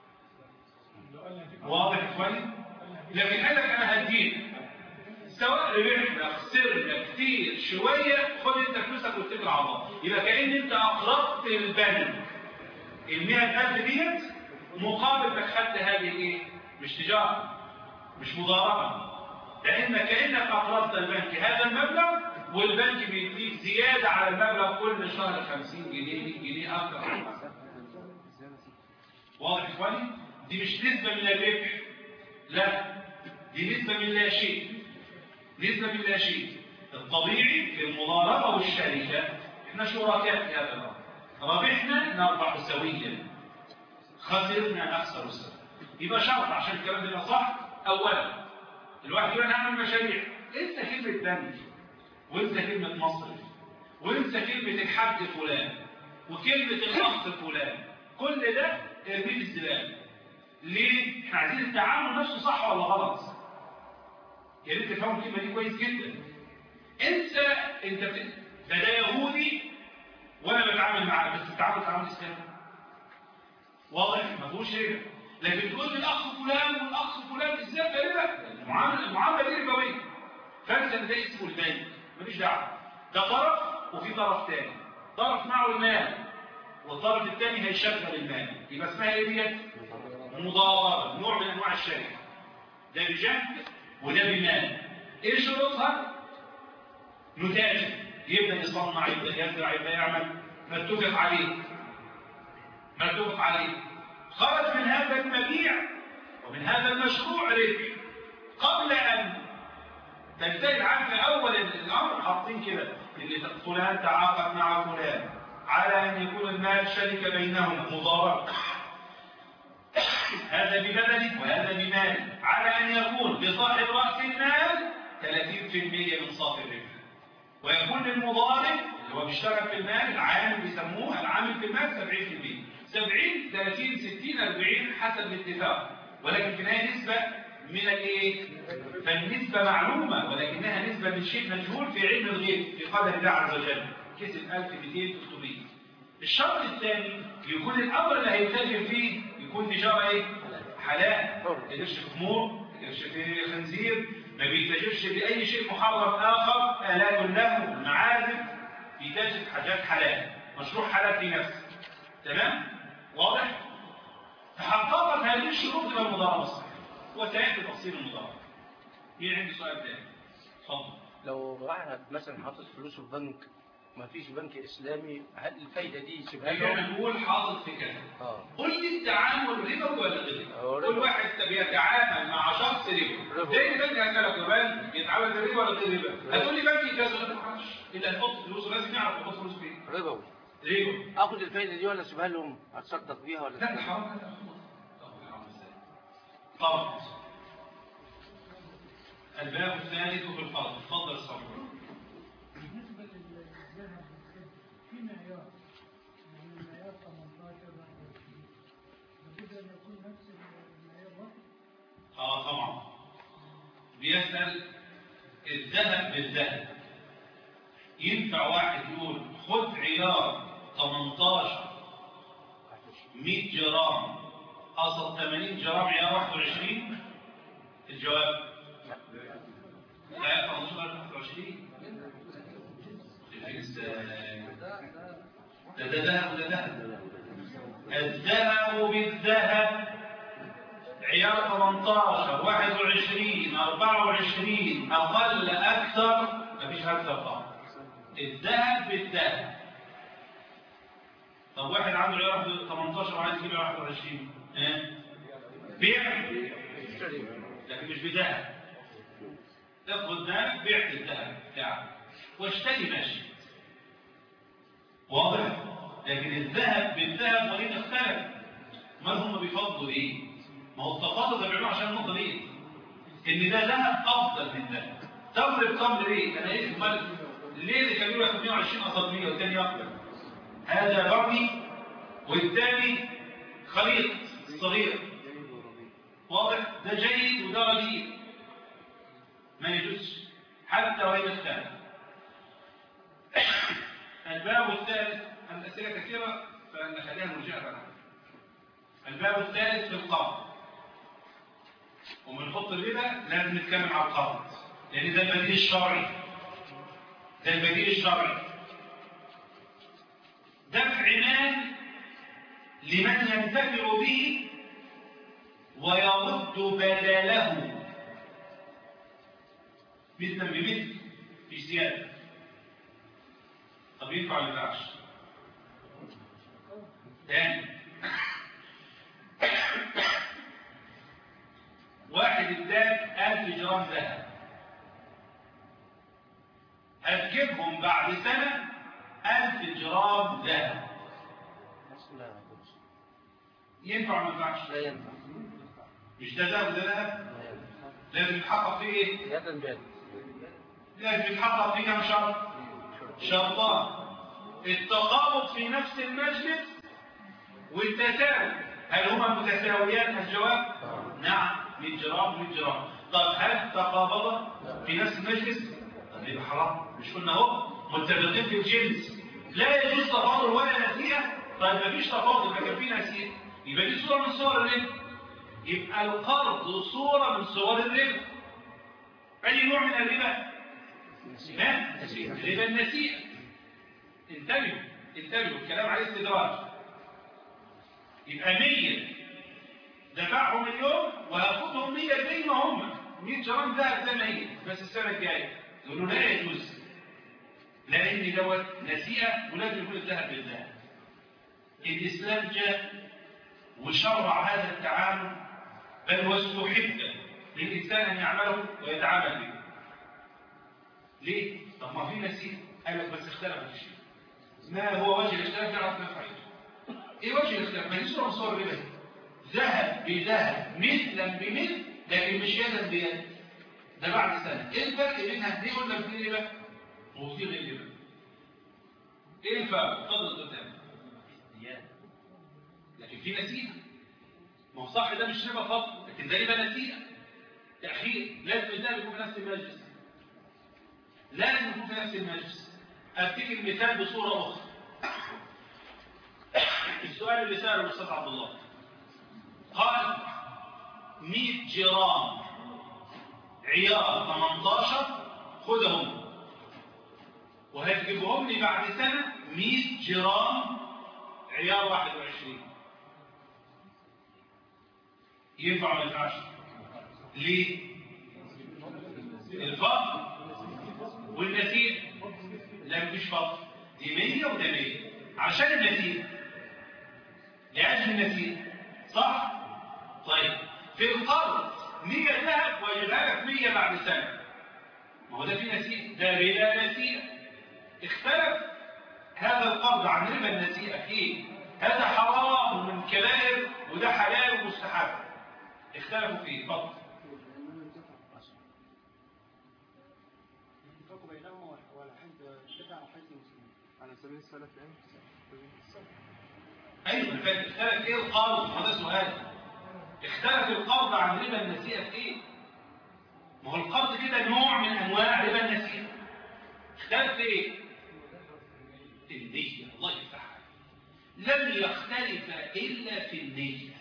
لو قال لي هديك واضح يا اخواني لكن قال لك انا هديك سواء ربحنا خسرنا كتير شويه خد انت فلوسك واتكل على الله يبقى كأن انت اقرضت البنك ال 100000 ديت مقابل انك خدت هذه الايه؟ مش تجاره مش مضاربه لان كانك اقرضت البنك هذا المبلغ والبنك بيديك زياده على المبلغ كل شهر 50 جنيه 100 جنيه اكتر واضح يا اخواني دي مش نسبه من الربح لا دي نسبه من لا شيء نسبه من لا شيء الطبيعي في المضاربه والشركه احنا شركاء في هذا الامر ربحنا نربح سويا خسرنا نخسر سويا يبقى شرط عشان الكلام ده يبقى صح اولا الواحد يقول انا هعمل مشاريع انسى كلمه بنك وانسى كلمه مصرف وانسى كلمه الحاج فلان وكلمه الاخ فلان كل ده ارميه في الزباله ليه؟ احنا عايزين التعامل نفسه صح ولا غلط يا ريت تفهموا الكلمه دي كويس جدا انسى انت بت... ده ده يهودي وانا بتعامل معاه بس التعامل تعامل اسلامي واضح ما فيهوش ربا لكن تقول لي الاخ فلان والاخ فلان ازاي ده ربا المعامله المعامله دي ربويه فانسى ان ده اسمه البنك ماليش دعوه ده طرف وفي طرف تاني طرف معه المال والطرف الثاني هيشغل المال يبقى اسمها ايه ديت مضاربه نوع من انواع الشركه ده بجنب وده بمال ايه شروطها نتاجر يبدا يصنع يبدا يزرع يبدا يعمل ما اتفق عليه ما اتفق عليه خرج من هذا المبيع ومن هذا المشروع ربح قبل ان تنتهي العام في اول الامر حاطين كده اللي فلان تعاقد مع فلان على ان يكون المال شركه بينهما مضاربه هذا ببدنه وهذا بماله على ان يكون لصاحب راس المال 30% من صافي الربح ويكون للمضارب اللي هو بيشتغل في المال العامل بيسموه العامل في المال 70% 70 30 60 40 حسب الاتفاق ولكن في النهايه نسبه من الايه؟ فالنسبه معلومه ولكنها نسبه من شيء مجهول في علم الغيب في قدر الله عز وجل كسب 1200 300 الشرط الثاني يكون الامر اللي هيتاجر فيه يكون تجاره ايه؟ حلال ما تجيبش خمور ما قرش خنزير ما بيتاجرش بأي شيء محرم آخر آلات له معازف بيتاجر حاجات حلال مشروع حلال في نفسه تمام واضح فحققت هذه الشروط يبقى المضاربه الصحيحه وسياتي تفصيل المضاربه مين عنده سؤال ثاني اتفضل لو واحد مثلا حاطط فلوسه في بنك ما فيش بنك اسلامي هل الفايده دي يسيبها احنا له؟ بنقول حاطط في كذا اه قل لي التعامل ربوي ولا غير هو كل ربا. واحد بيتعامل مع شخص ربا ربا. زي البنك هسألك يا بان يتعامل بربا ولا غير ربا هتقول لي بنكي كذا ولا ما اعرفش الا هيحط فلوسه لازم يعرف يحط فلوسه فين ربوي ربا اخد الفايده دي ولا اسيبها لهم اتصدق بيها ولا لا ده حرام هذا حرام ازاي طبعا الباب الثالث في الفرض اتفضل صبر بالنسبة للذهب والفضة في معيار يعني المعيار 18 21 لابد أن يكون نفس المعيار واحد اه طبعا بيسأل الذهب بالذهب ينفع واحد يقول خد عيار 18 100 جرام قصد 80 جرام عيار 21 الجواب لا 18 21 الجنس ده ده ذهب وده ذهب الذهب بالذهب عيار 18 21 24 اقل اكثر مفيش اكثر طبعا الذهب بالذهب طب واحد عنده عيار 18 وعايز يجيب عيار 21 ها بيع لكن مش بذهب تاخد مالك بعت الذهب بتاعك واشتري ماشي واضح لكن الذهب بالذهب وإن اختلف ما هم بيفضلوا ايه ما هو التفاضل ده بيعملوا عشان النقطه دي ان ده ذهب افضل من ده تضرب تمر ليه انا ايه المال ليه اللي كان يقول ياخد 120 قصاد 100 والثاني يقبل هذا رمي والثاني خليط صغير واضح ده جيد وده رديء ما يجوزش حتى وإن اختلف الباب الثالث الأسئلة كثيرة فنخليها مرجعة بقى الباب الثالث في القرض ومنحط الربا لازم نتكلم على القرض لأن ده البديل الشرعي ده البديل الشرعي دفع مال لمن ينتفع به ويرد بدله مثلا بمثل في زيادة طب ينفع ولا ما ينفعش؟ تاني واحد اداك 1000 جرام ذهب هتجيبهم بعد سنة 1000 جرام ذهب لا يجوز. ينفع ولا ما ينفعش؟ لا ينفع مش ده ذهب وده ذهب لا ينفع لازم يتحقق فيه ايه؟ يدا بيد لازم يتحقق فيه كم شرط؟ شرطان التقابض في نفس المجلس والتساوي هل هما متساويان الجواب؟ نعم 100 جرام 100 جرام طب هل تقابضا في نفس المجلس؟ طب يبقى حرام مش قلنا اهو متفقين في الجنس لا يجوز تفاضل ولا نسيئة طيب مفيش تفاضل لكن في نسيئة يبقى دي صورة من صور الربا يبقى القرض صورة من صور الربا أي نوع من الربا؟ ها؟ الربا النسيئة انتبهوا انتبهوا الكلام عليه استدراج يبقى 100 دفعهم اليوم وهاخدهم 100 زي ما هم 100 جرام ذهب زي ما هي بس السنه الجايه يقولوا لا يجوز لان دوت نسيئه ولازم يكون الذهب بالذهب الاسلام جاء وشرع هذا التعامل بل واستحب للانسان ان يعمله ويتعامل به ليه؟ طب ما في نسيئه قال لك بس اختلف الشيء ما هو وجه الاختلاف نعرف ما فعله ايه وجه الاختلاف ما هي صوره من صور الربا دي. ذهب بذهب مثلا بمثل لكن مش يدا بيد ده بعد سنه ايه الفرق بينها دي قلنا في ربا وفي غير ربا ايه الفرق اتفضل قدام لكن في نسيئه ما هو صح ده مش ربا فقط لكن ده ربا نسيئه تاخير لازم الذهب يكون في نفس المجلس لازم يكون في نفس المجلس اديك المثال بصوره اخرى السؤال اللي سأله الأستاذ عبد الله قال 100 جرام عيار 18 خدهم وهتجيبهم لي بعد سنة 100 جرام عيار 21 ينفع ولا ما ينفعش؟ ليه؟ الفقر والنسيج لا مفيش فقر دي 100 وده 100 عشان النسيج لأجل النسيج صح؟ طيب في القرض 100 ذهب ويجيبها لك 100 بعد سنة ما هو ده في نسيج ده ربا نسيج اختلف هذا القرض عن ربا النسيئة فيه هذا حرام من كبائر وده حلال ومستحب اختلفوا فيه فقط الفرق بينهما ولا حد تبع وحد مسلم على سبيل السلف يعني ايوه أنا فاهم. اختلف ايه القرض هذا سؤال اختلف القرض عن ربا النسيئة في ايه ما هو القرض كده نوع من انواع ربا النسيئة اختلف في ايه في النية الله يفتح عليك. لم يختلف الا في النية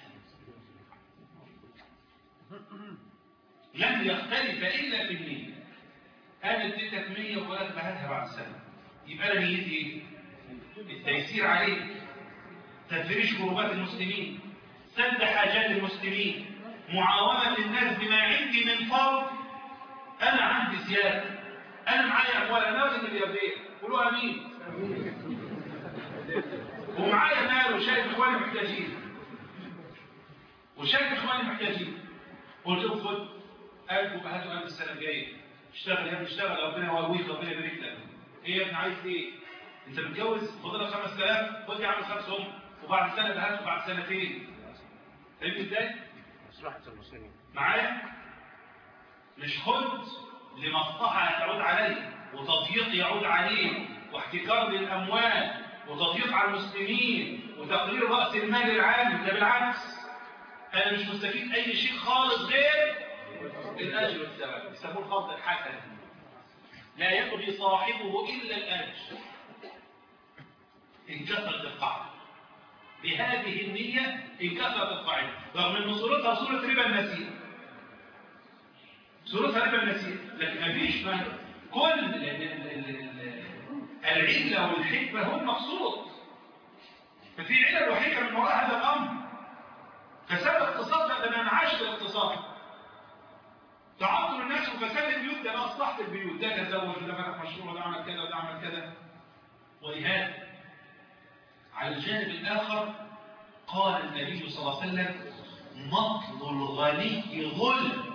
لم يختلف الا في النية انا اديتك 100 وقلت بهاتها بعد سنة يبقى انا نيتي ايه التيسير عليك تفريش كربات المسلمين سد حاجات المسلمين معاونة الناس بما عندي من فضل أنا عندي زيادة أنا معايا أموال أنا وزن ملياردير قولوا أمين ومعايا مال وشايف إخواني محتاجين وشايف إخواني محتاجين قلت له خد ألف وبهاتوا ألف السنة الجاية اشتغل يا ابني اشتغل ربنا يقويك ربنا يبارك لك إيه يا ابني عايز إيه؟ أنت متجوز فاضل لك 5000 خد يا عم خمسهم وبعد سنة بهات وبعد سنتين فهمت ازاي؟ مصلحة المسلمين معايا مش خد لمصلحة تعود عليه وتضييق يعود عليه واحتكار للأموال وتضييق على المسلمين وتقرير رأس المال العام ده بالعكس أنا مش مستفيد أي شيء خالص غير الأجر والثواب يسموه الفضل الحسن لا يبغي صاحبه إلا الأجر انكسرت القاعدة بهذه النية انكسرت القاعدة رغم ان صورتها صورة ربا النسيء صورتها ربا النسيء لكن مفيش ما كل ال- ال- ال- ال- العلة والحكمة هو المقصود ففي علل وحكمة من وراء هذا الأمر فساد الاقتصاد ده ده انا عاش الاقتصاد تعطل الناس وفساد البيوت ده انا اصلحت البيوت ده تزوج وده فتح مشروع وده عمل كذا وده عمل كذا ولهذا على الجانب الآخر قال النبي صلى الله عليه وسلم مطل الغني ظلم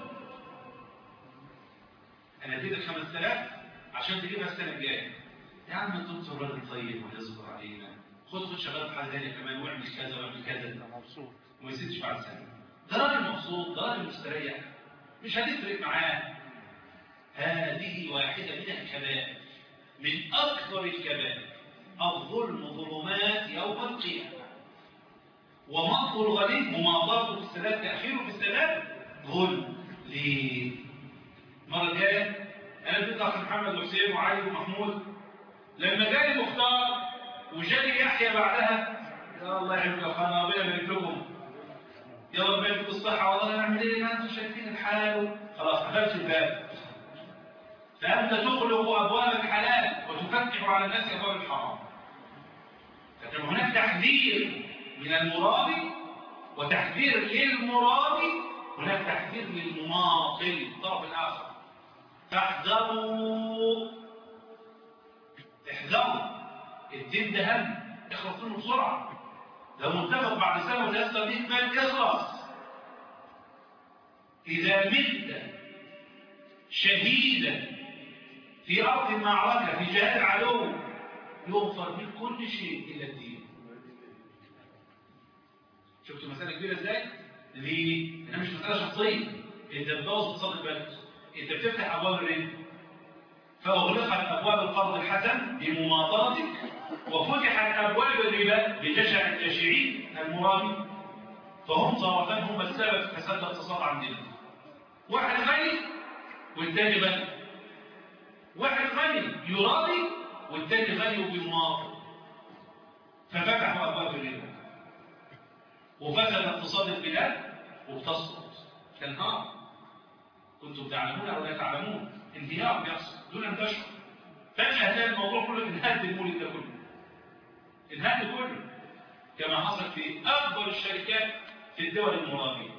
أنا اديتك 5000 عشان تجيبها السنة الجاية يا عم الدكتور راجل طيب ويصبر علينا خد خد شغال في حاجة ثانية كمان واعمل كذا واعمل كذا مبسوط وما يزيدش بعد سنة ده راجل مبسوط ده راجل مستريح مش هتفرق معاه هذه واحدة من الكبائر من أكثر الكبائر الظلم ظلمات يوم القيامة ومطل الغني مماطلته في السداد تأخيره في السداد ظلم ليه؟ المرة الجاية أنا اديت أخ محمد وحسين وعلي ومحمود لما جالي مختار وجالي يحيى بعدها يا الله يحبك يا اخوانا ربنا يبارك لكم يا رب يبارك الصحة والله نعمل ايه ما انتم شايفين الحال خلاص قفلت الباب فأنت تغلق أبواب الحلال وتفتح على الناس أبواب الحرام فكان هناك تحذير من المراد وتحذير للمراد هناك تحذير للمماطل الطرف الآخر فاحذروا احذروا الدين ده هم اخلص منه بسرعة لو متفق بعد سنة وتيسر بيك مال اخلص إذا مت شهيدا في أرض المعركة في جهاد العدو يغفر من كل شيء إلا الدين شفتوا مسألة كبيرة ازاي؟ ليه؟ إنها مش مسألة شخصية أنت بتبوظ اقتصاد البلد أنت بتفتح أبواب الربا فأغلقت أبواب القرض الحسن بمماطلتك وفتحت أبواب الربا بجشع الجشعين المرابي فهم صراحة هم السبب في فساد الاقتصاد عندنا واحد غني والتاني غني واحد غني يراضي والتاني غني وبيماطل ففتحوا أبواب الربا وفسد اقتصاد البلاد وبتسقط كالنار كنتم تعلمون او لا تعلمون انهيار بيحصل دون ان تشعر فجاه هتلاقي الموضوع كله انهد المولد ده كله انهد كله كما حصل في اكبر الشركات في الدول المرابيه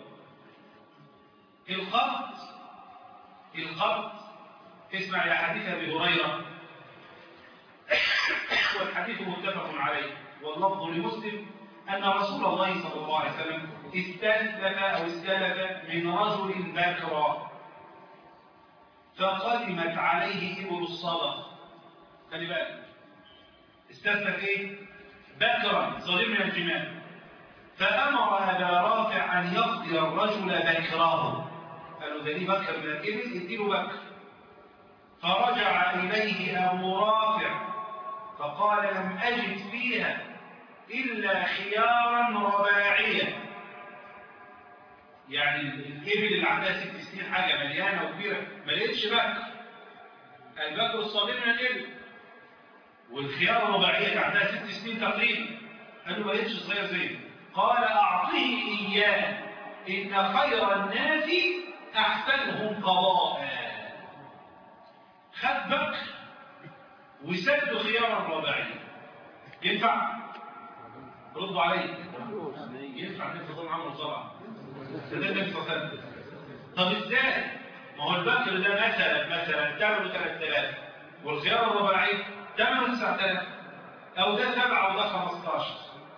القرض القرض اسمع الى حديث ابي هريره والحديث متفق عليه واللفظ لمسلم أن رسول الله صلى الله عليه وسلم استلف أو استلف من رجل بكرا فقدمت عليه إبل الصدقة خلي بالك استلف إيه؟ بكرا صغير من الجمال فأمر أبا رافع أن يقضي الرجل بكراه قالوا ده ليه بكر من الإبل اديله بكر فرجع إليه أبو رافع فقال لم أجد فيها إلا خيارا رباعيا يعني الإبل اللي عندها ست سنين حاجة مليانة وكبيرة ما لقيتش بكر البكر الصغير من الإبل والخيار الرباعية اللي عندها ست سنين تقريبا قال له ما لقيتش صغير زيه قال أعطيه إياه إن خير الناس أحسنهم قضاء خد بكر وسد خيارا رباعيا ينفع ردوا علي ينفع النبي صلى الله عليه وسلم ده النبي صلى الله عليه وسلم طب ازاي ما هو البكر ده مثلا مثلا ثمنه 3000 والخيار الرباعي ثمنه 9000 او ده 7 وده 15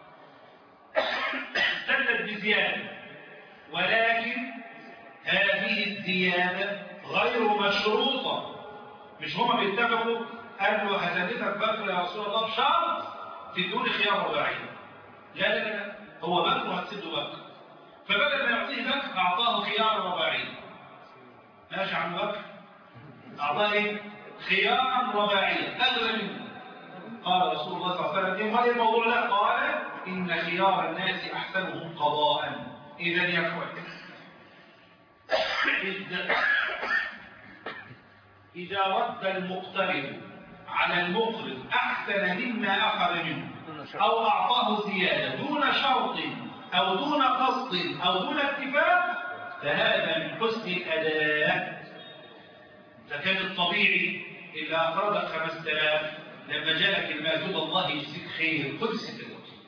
سدد بزياده ولكن هذه الزياده غير مشروطه مش هما بيتفقوا قال له هسددك بكر يا رسول الله بشرط تدوني خيار رباعي لا لا لا هو بكر وهتسده بكر فبدل ما يعطيه بكر اعطاه خيار رباعي ماشي عم بكر اعطاه ايه خيارا رباعيا اغلى منه قال رسول الله صلى الله عليه وسلم قال الموضوع لا قال ان خيار الناس احسنهم قضاء اذا يا اخوان إذا رد المقترض على المقرض أحسن مما أخذ منه أو أعطاه زيادة دون شرط أو دون قصد أو دون اتفاق فهذا من حسن الأداء فكان الطبيعي اللي أقرضك خمس تلاف لما جاءك المال الله يجزيك خير خذ ست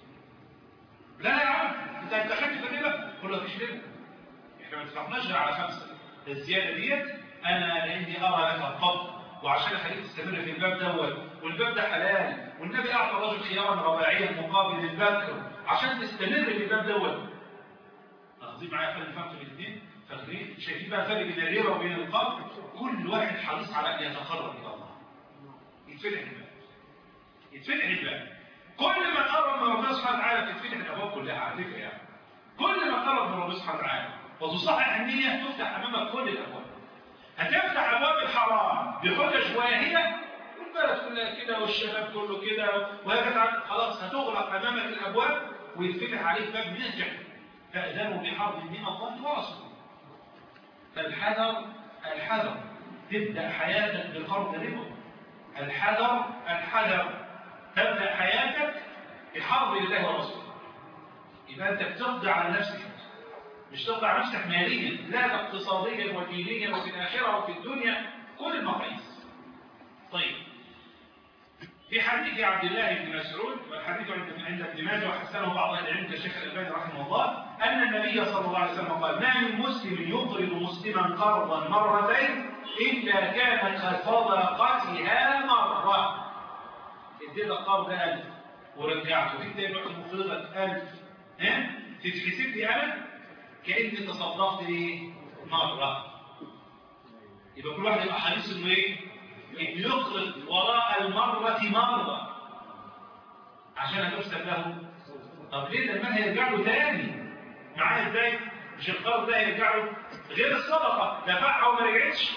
لا يا عم انت انت خدت كده كله مفيش كده احنا ما اتفقناش غير على خمسه الزياده ديت انا لاني ارى لك الفضل وعشان اخليك تستمر في الباب دوت والباب ده حلال والنبي اعطى الرجل خيارا رباعيا مقابل البكر عشان تستمر في الباب دوت لاحظين معايا فرق الفرق بين الاثنين فاكرين شايفين بقى الفرق بين الربا وبين القرض كل واحد حريص على ان يتقرب الى الله يتفتح الباب يتفتح الباب كل ما قرب من ربنا سبحانه وتعالى تتفتح الابواب كلها على فكره يعني كل ما قرب من ربنا سبحانه وتعالى وتصحح النيه تفتح امامك كل الابواب هتفتح ابواب الحرام بحجج واهيه والبلد كلها كده والشباب كله كده وهكذا خلاص هتغلق امامك الابواب ويتفتح عليك باب من الجنه فاذنوا بحرب من الله ورسوله فالحذر الحذر تبدا حياتك بقرض ربا الحذر الحذر تبدا حياتك بحرب لله ورسوله يبقى انت بتقضي على نفسك مش تقضي على نفسك ماليا لا اقتصاديا ودينيا وفي الاخره وفي الدنيا كل المقاييس طيب في حديث عبد الله بن مسعود والحديث عند ابن ماجه وحسنه بعض اهل العلم كالشيخ الالباني رحمه الله ان النبي صلى الله عليه وسلم قال ما من مسلم يقرض مسلما قرضا مرتين الا كانت صدقتها مره اديت القرض 1000 ورجعته انت رحت مقرضك 1000 ها تتحسب لي انا كاني تصدقت ايه مره يبقى كل واحد يبقى حريص انه ايه يقرض وراء المرة مرة عشان هتحسب له طب ليه ده المال هيرجع له تاني معاه ازاي مش القرض ده هيرجع له غير الصدقة دفعها وما رجعتش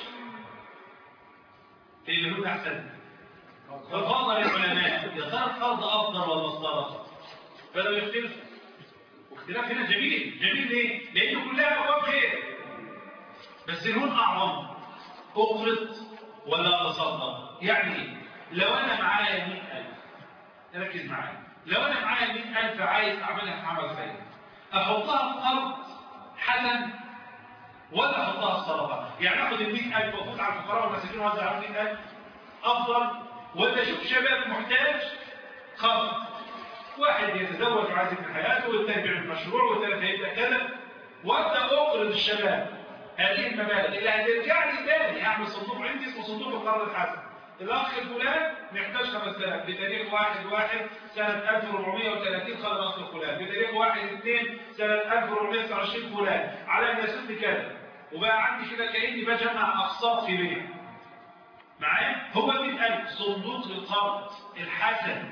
ايه اللي هو احسن ففضل العلماء يا ترى القرض افضل ولا الصدقة بدأوا يختلفوا واختلاف هنا جميل جميل ليه لان كلها ابواب خير بس الهون اعظم اقرض ولا اتصدق يعني ايه لو انا معايا 100000 ركز معايا لو انا معايا 100000 عايز اعملها في عمل خير احطها في قرض حسن ولا احطها الصدقه يعني اخد ال 100000 وافوت على الفقراء والمساكين واوزع عليهم 100000 افضل ولا اشوف شباب محتاج خالص واحد يتزوج وعايز يبني حياته والثاني بيعمل مشروع والثالث هيبدا كذا وابدا اقرض الشباب هذه المبالغ اللي هترجع لي تاني اعمل صندوق عندي اسمه صندوق القرض الحسن الاخ الفلان محتاج 5000 بتاريخ 1 1 سنه 1430 خرج الاخ فلان بتاريخ 1 2 سنه 1429 فلان على ان يسد كذا وبقى عندي كده كاني بجمع اقساط في بيع معايا هو 100000 صندوق القرض الحسن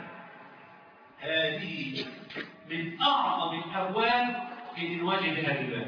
هذه من اعظم الابواب اللي نواجه بها الربا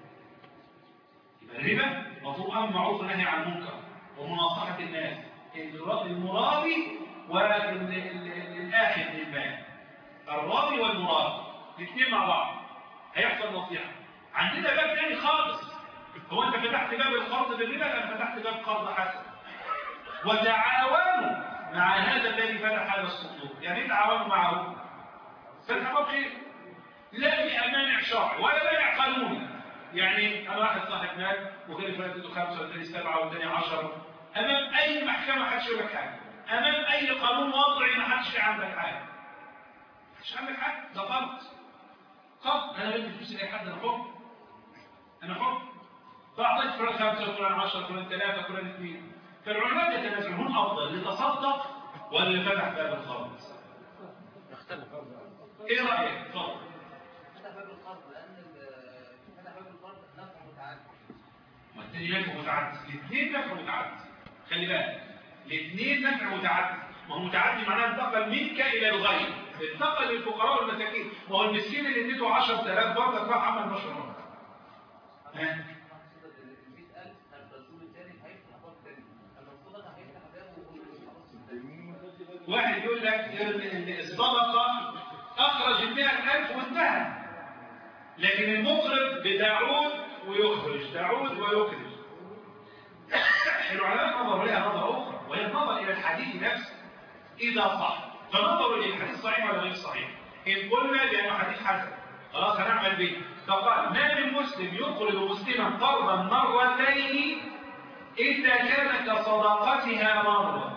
يبقى الربا مطلوب امر معروف ونهي عن المنكر ومناصحه الناس المرابي والاخذ للمال الراضي والمرابي الاثنين مع بعض هيحصل نصيحه عندنا باب تاني خالص هو انت فتحت باب القرض بالربا انا فتحت باب قرض حسن وتعاونوا مع هذا الذي فتح هذا الصندوق يعني ايه تعاونوا معه فتح باب خير لا في مانع شرعي ولا مانع قانوني يعني انا واحد صاحب مال وغيري فاتته خمسه والثاني سبعه والثاني 10 امام اي محكمه ما حدش يقول لك حاجه امام اي قانون وضعي ما حدش عندك حاجه مش عندك حاجه ده قرض قرض انا بدي فلوس لاي حد انا حر انا حر فاعطيت فلان خمسه وفلان 10 فلان ثلاثه فلان اثنين فالعلماء يتنازعون افضل لتصدق ولا اللي فتح باب القرض يختلف ايه رايك اتفضل فتح باب القرض لان ال- فتح باب القرض نفع متعدد ما التاني نفع متعدد الاثنين نفع متعدد خلي بالك الاثنين نفع متعدد ما هو متعدي معناه انتقل منك الى الغير انتقل للفقراء والمساكين ما هو المسكين اللي اديته 10000 برضه راح عمل مشروع ها مقصود ال 100000 الرسول الثاني هيفتح باب ثاني المقصود هيفتح باب ويقول خلاص انتهى. واحد يقول لك ان الصدقه اخرج ال 100000 وانتهى لكن المقرض بتعود ويخرج تعود ويخرج العلماء نظروا لها نظرة أخرى وهي النظر إلى الحديث نفسه إذا صح فنظروا إلى الحديث صحيح ولا غير صحيح إن قلنا بأنه حديث حسن خلاص هنعمل به فقال ما من مسلم يقرض مسلما قرضا مرتين إذا كان كصدقتها مرة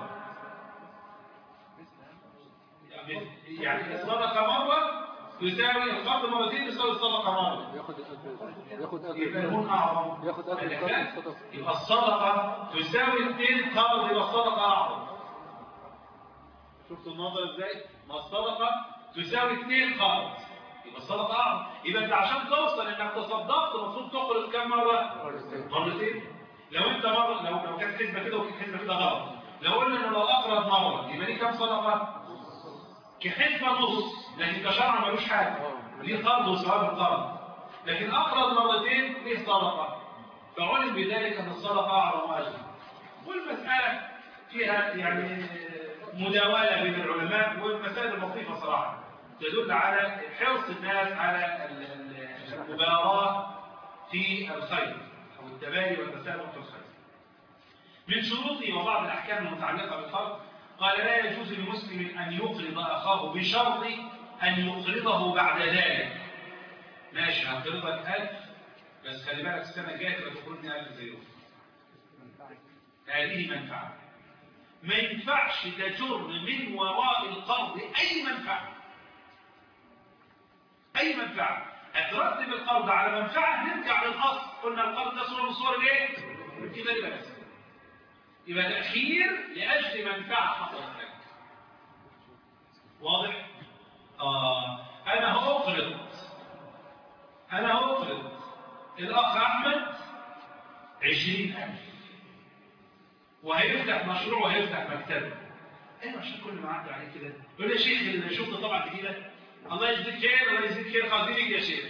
يعني الصدقة مرة تساوي القرض مرتين تساوي الصدقة مرة ياخد أجر ياخد يبقى أجر يكون أعظم ياخد أجر لا، قرض الصدقة. يبقى الصدقة تساوي اثنين قرض يبقى الصدقة أعظم شفتوا النظر ازاي؟ ما الصدقة تساوي اثنين قرض يبقى الصدقة أعظم يبقى أنت عشان توصل إنك تصدقت المفروض تقرض كم مرة؟ مرتين. مرتين لو أنت مرة لو لو كانت حسبة كده وكانت حسبة كده غلط لو قلنا إنه لو أقرض مرة يبقى ليه كم صدقة؟ كحسبة نص لكن كشرع ملوش حاجة ليه قرض وثواب القرض لكن أقرض مرتين ليه صدقة فعلم بذلك أن الصدقة أعظم أجر والمسألة فيها يعني مداولة بين العلماء والمسائل لطيفة صراحة تدل على حرص الناس على ال- ال- المباراة في الخير أو التباهي والتسامح في الخير من شروطه وبعض الأحكام المتعلقة بالقرض قال لا يجوز لمسلم أن يقرض أخاه بشرط أن يقرضه بعد ذلك ماشي هقرضك ألف بس خلي بالك السنة الجاية تبقى تقرضني ألف زيرو هذه منفعة ما ينفعش تجر من وراء القرض أي منفعة أي منفعة هترتب القرض على منفعة نرجع للأصل قلنا القرض ده صورة من صور الايه؟ يبقى يبقى بس يبقى تأخير لأجل منفعة حصلت لك واضح؟ آه أنا هأقرض أنا هأقرض الأخ أحمد عشرين ألف وهيفتح مشروع وهيفتح مكتبه ايوه عشان كل ما عدى عليه كده يقول يا شيخ اللي شفت طبعا جديده الله يجزيك خير الله يجزيك خير خالدينك يا شيخ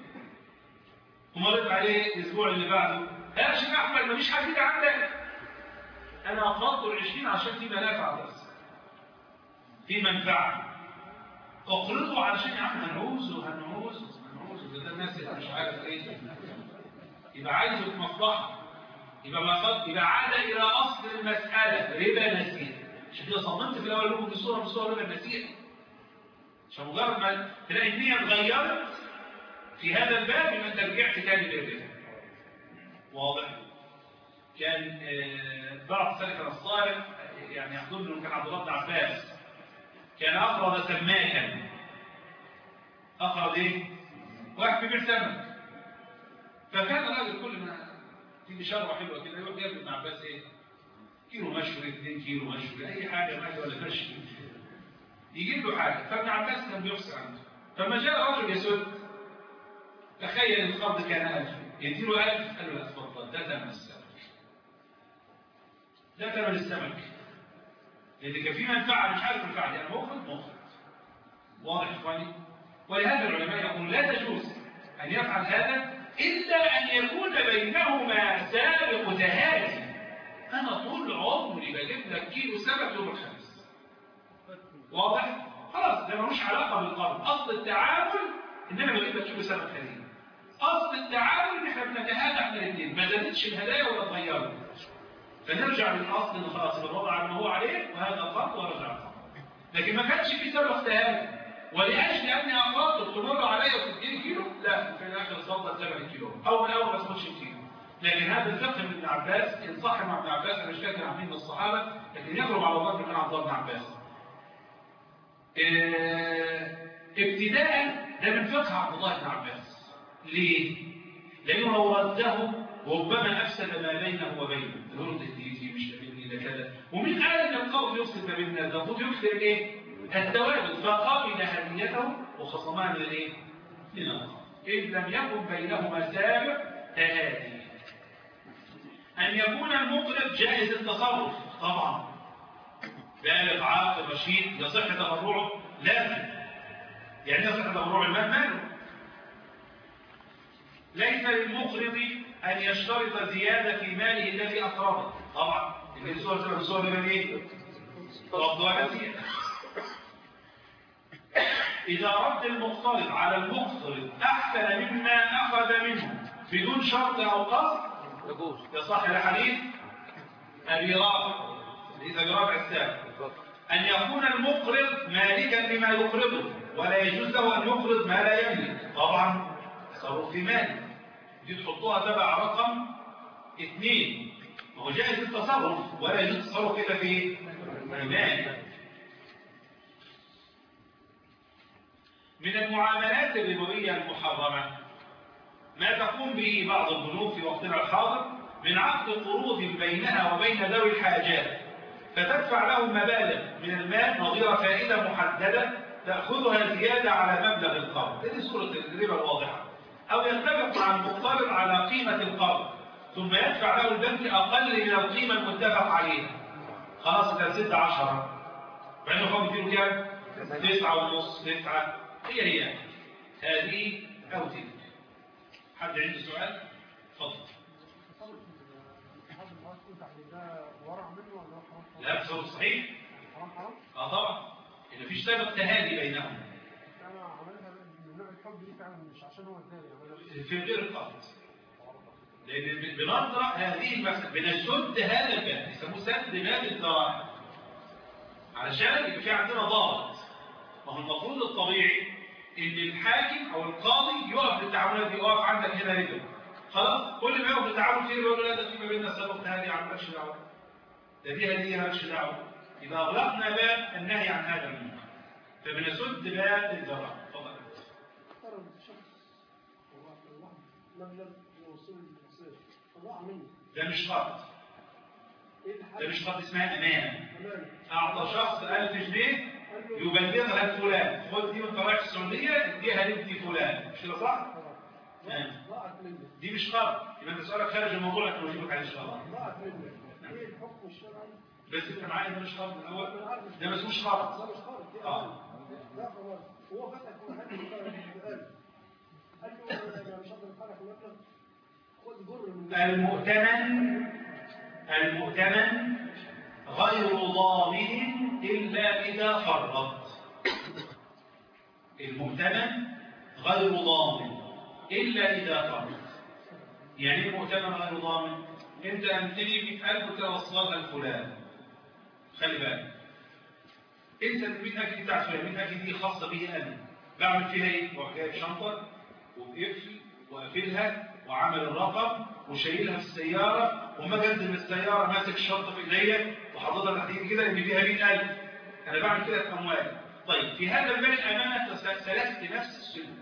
ومرت عليه الاسبوع اللي بعده يا شيخ احمد مفيش حاجه جديده عندك انا افضل العشرين عشان في منافع بس في منفعه اقرضه علشان يا عم هنعوزه هنعوزه هنعوزه ده الناس اللي مش عارف ايه يبقى عايزه في مصلحه يبقى ما صد يبقى عاد الى اصل المساله ربا نسيئه عشان كده صممت في الاول لكم بصوره من صور ربا النسيئه عشان مجرد ما تلاقي النيه اتغيرت في هذا الباب يبقى انت رجعت تاني للربا واضح كان آه، بعض سلف الصالح يعني يحضر انه كان عبد الله بن عباس كان أفرد سماكا أفرد إيه؟ واحد بيبيع سمك فكان الراجل كل ما تيجي شروة حلوة كده يروح جايب ابن عباس إيه؟ كيلو مشوي 2 كيلو مشوي أي حاجة ماشي ولا مشوي يجيب له حاجة فابن عباس كان بيحسن عنده فلما جاء رجل يسد تخيل القرض كان ألف يديله ألف قال له لا اتفضل ده ثمن السمك ده ثمن السمك لأن كان في منفعة مش عارف منفعة دي أنا مخرج مخرج واضح يا إخواني ولهذا العلماء يقولون لا تجوز أن يفعل هذا إلا أن يكون بينهما سابق تهادي أنا طول عمري بجيب لك كيلو سمك يوم الخميس واضح؟ خلاص ده ملوش علاقة بالقرض أصل التعامل إن أنا بجيب لك كيلو سمك هدية أصل التعامل إن إحنا بنتهادى إحنا الاثنين ما زادتش الهدايا ولا اتغيرت فنرجع للأصل إن خلاص الوضع على ما هو عليه وهذا قرض ورجع القرض لكن ما كانش في سبب تهادي ولأجل أني أقرضت تمر عليا وتديني كيلو لا في الآخر صدت ثمن الكيلو أو من أول ما تاخدش الكيلو لكن هذا الفقه من ابن عباس إن صح مع ابن عباس أنا مش فاكر عن مين من الصحابة لكن يضرب على ضرب من عبد الله بن عباس اه ابتداء ده من فقه عبد الله بن عباس ليه؟ لأنه لو رده ربما أفسد ما بينه وبينه يقول ده دي مش قابلني ده كذا ومين قال ان القول يفسد ما بيننا ده المفروض يفسد ايه؟ التوابل فقابل هديته وخصمها من الايه؟ من القول إذ لم يكن بينهما سابق تهادي أن يكون المقرض جائز التصرف طبعا بالغ عاقل رشيد يصح تبرعه لازم يعني يصح تبرع المال ماله ليس للمقرض أن يشترط زيادة في ماله الذي أقرضه طبعا اللي صورة تبقى صورة من إيه؟ رد ونسيئة إذا رد المقترض على المقترض أحسن مما أخذ منه بدون شرط أو قصد يجوز يصح الحديث أبي رافع إذا برافع السابق أن يكون المقرض مالكا لما يقرضه ولا يجوز له أن يقرض ما لا يملك طبعا تصرف في مال دي تحطوها تبع رقم اثنين هو جائز التصرف ولا يجوز التصرف إلا في مال من المعاملات الربوية المحرمة ما تقوم به بعض البنوك في وقتنا الحاضر من عقد قروض بينها وبين ذوي الحاجات فتدفع لهم مبالغ من المال نظير فائدة محددة تأخذها زيادة على مبلغ القرض هذه صورة الربا الواضحة أو يتفق مع المقترض على قيمة القرض ثم يدفع له البنك أقل من القيمة المتفق عليها خلاص انت زدت 10 مع انه هو بيديله كام؟ تسعة ونص تسعة هي هي هذه أو تلك حد عنده سؤال؟ اتفضل الاتحاد اللي هو تقول تحت ده ورع منه ولا هو حرام لا تصرف صحيح؟ حرام حرام اه طبعا ان مفيش سبب تهادي بينهم انا عملتها من نوع الحب دي فعلا مش عشان هو اداني عملها في غير القرض لان بنطرح هذه المسألة بنسد هذا الباب يسموه سد باب الذرائع علشان يبقى في عندنا ضابط ما هو المفروض الطبيعي ان الحاكم او القاضي يقف للتعاملات دي يقف عندك هنا رجل خلاص كل ما يقف للتعامل فيه يقول له لا ده في ما بيننا سبب تهادي عن مالكش دعوه ده دي هديه مالكش دعوه يبقى اغلقنا باب النهي عن هذا المنكر فبنسد باب الذرائع اتفضل افترض شخص هو الله مبلغ يوصل للمصير طلع منه ده مش قرض ايه الحل؟ ده مش قرض اسمها امانه تمام أعطى شخص ألف جنيه يبلغها لفلان خد دي وانت رايح السعودية اديها لابنتي فلان مش كده صح؟ نعم. ضاعت منه دي مش قرض يبقى انت سؤالك خارج الموضوع لكن نجيبك عليه ان شاء الله ضاعت منه ايه الحكم الشرعي؟ بس انت معايا ده مش قرض الاول أنا عارف. ده ما اسموش لا قرض مش خالص دي آه. أمان. لا خلاص هو فتح هو هدي قال قال له انا مش هقدر اتحرك المبلغ خد جر من المؤتمن المؤتمن غير ضامن إلا إذا فرط المؤتمن غير ضامن إلا إذا فرط يعني إيه المؤتمن غير ضامن انت امتلي 100000 وتوصلها لفلان خلي بالك انت ال 100000 دي بتاعت فلان 100000 دي خاصه بي انا بعمل فيها ايه؟ بروح جايب شنطه وبقفل وقافلها وعمل الرقم وشايلها في السيارة وما جنزل من السيارة ماسك الشنطة في ايديا وحاططها تحت ايدي كده ان فيها 100000 انا بعمل كده في اموال طيب في هذا الباب الامانة سلكت نفس السلوك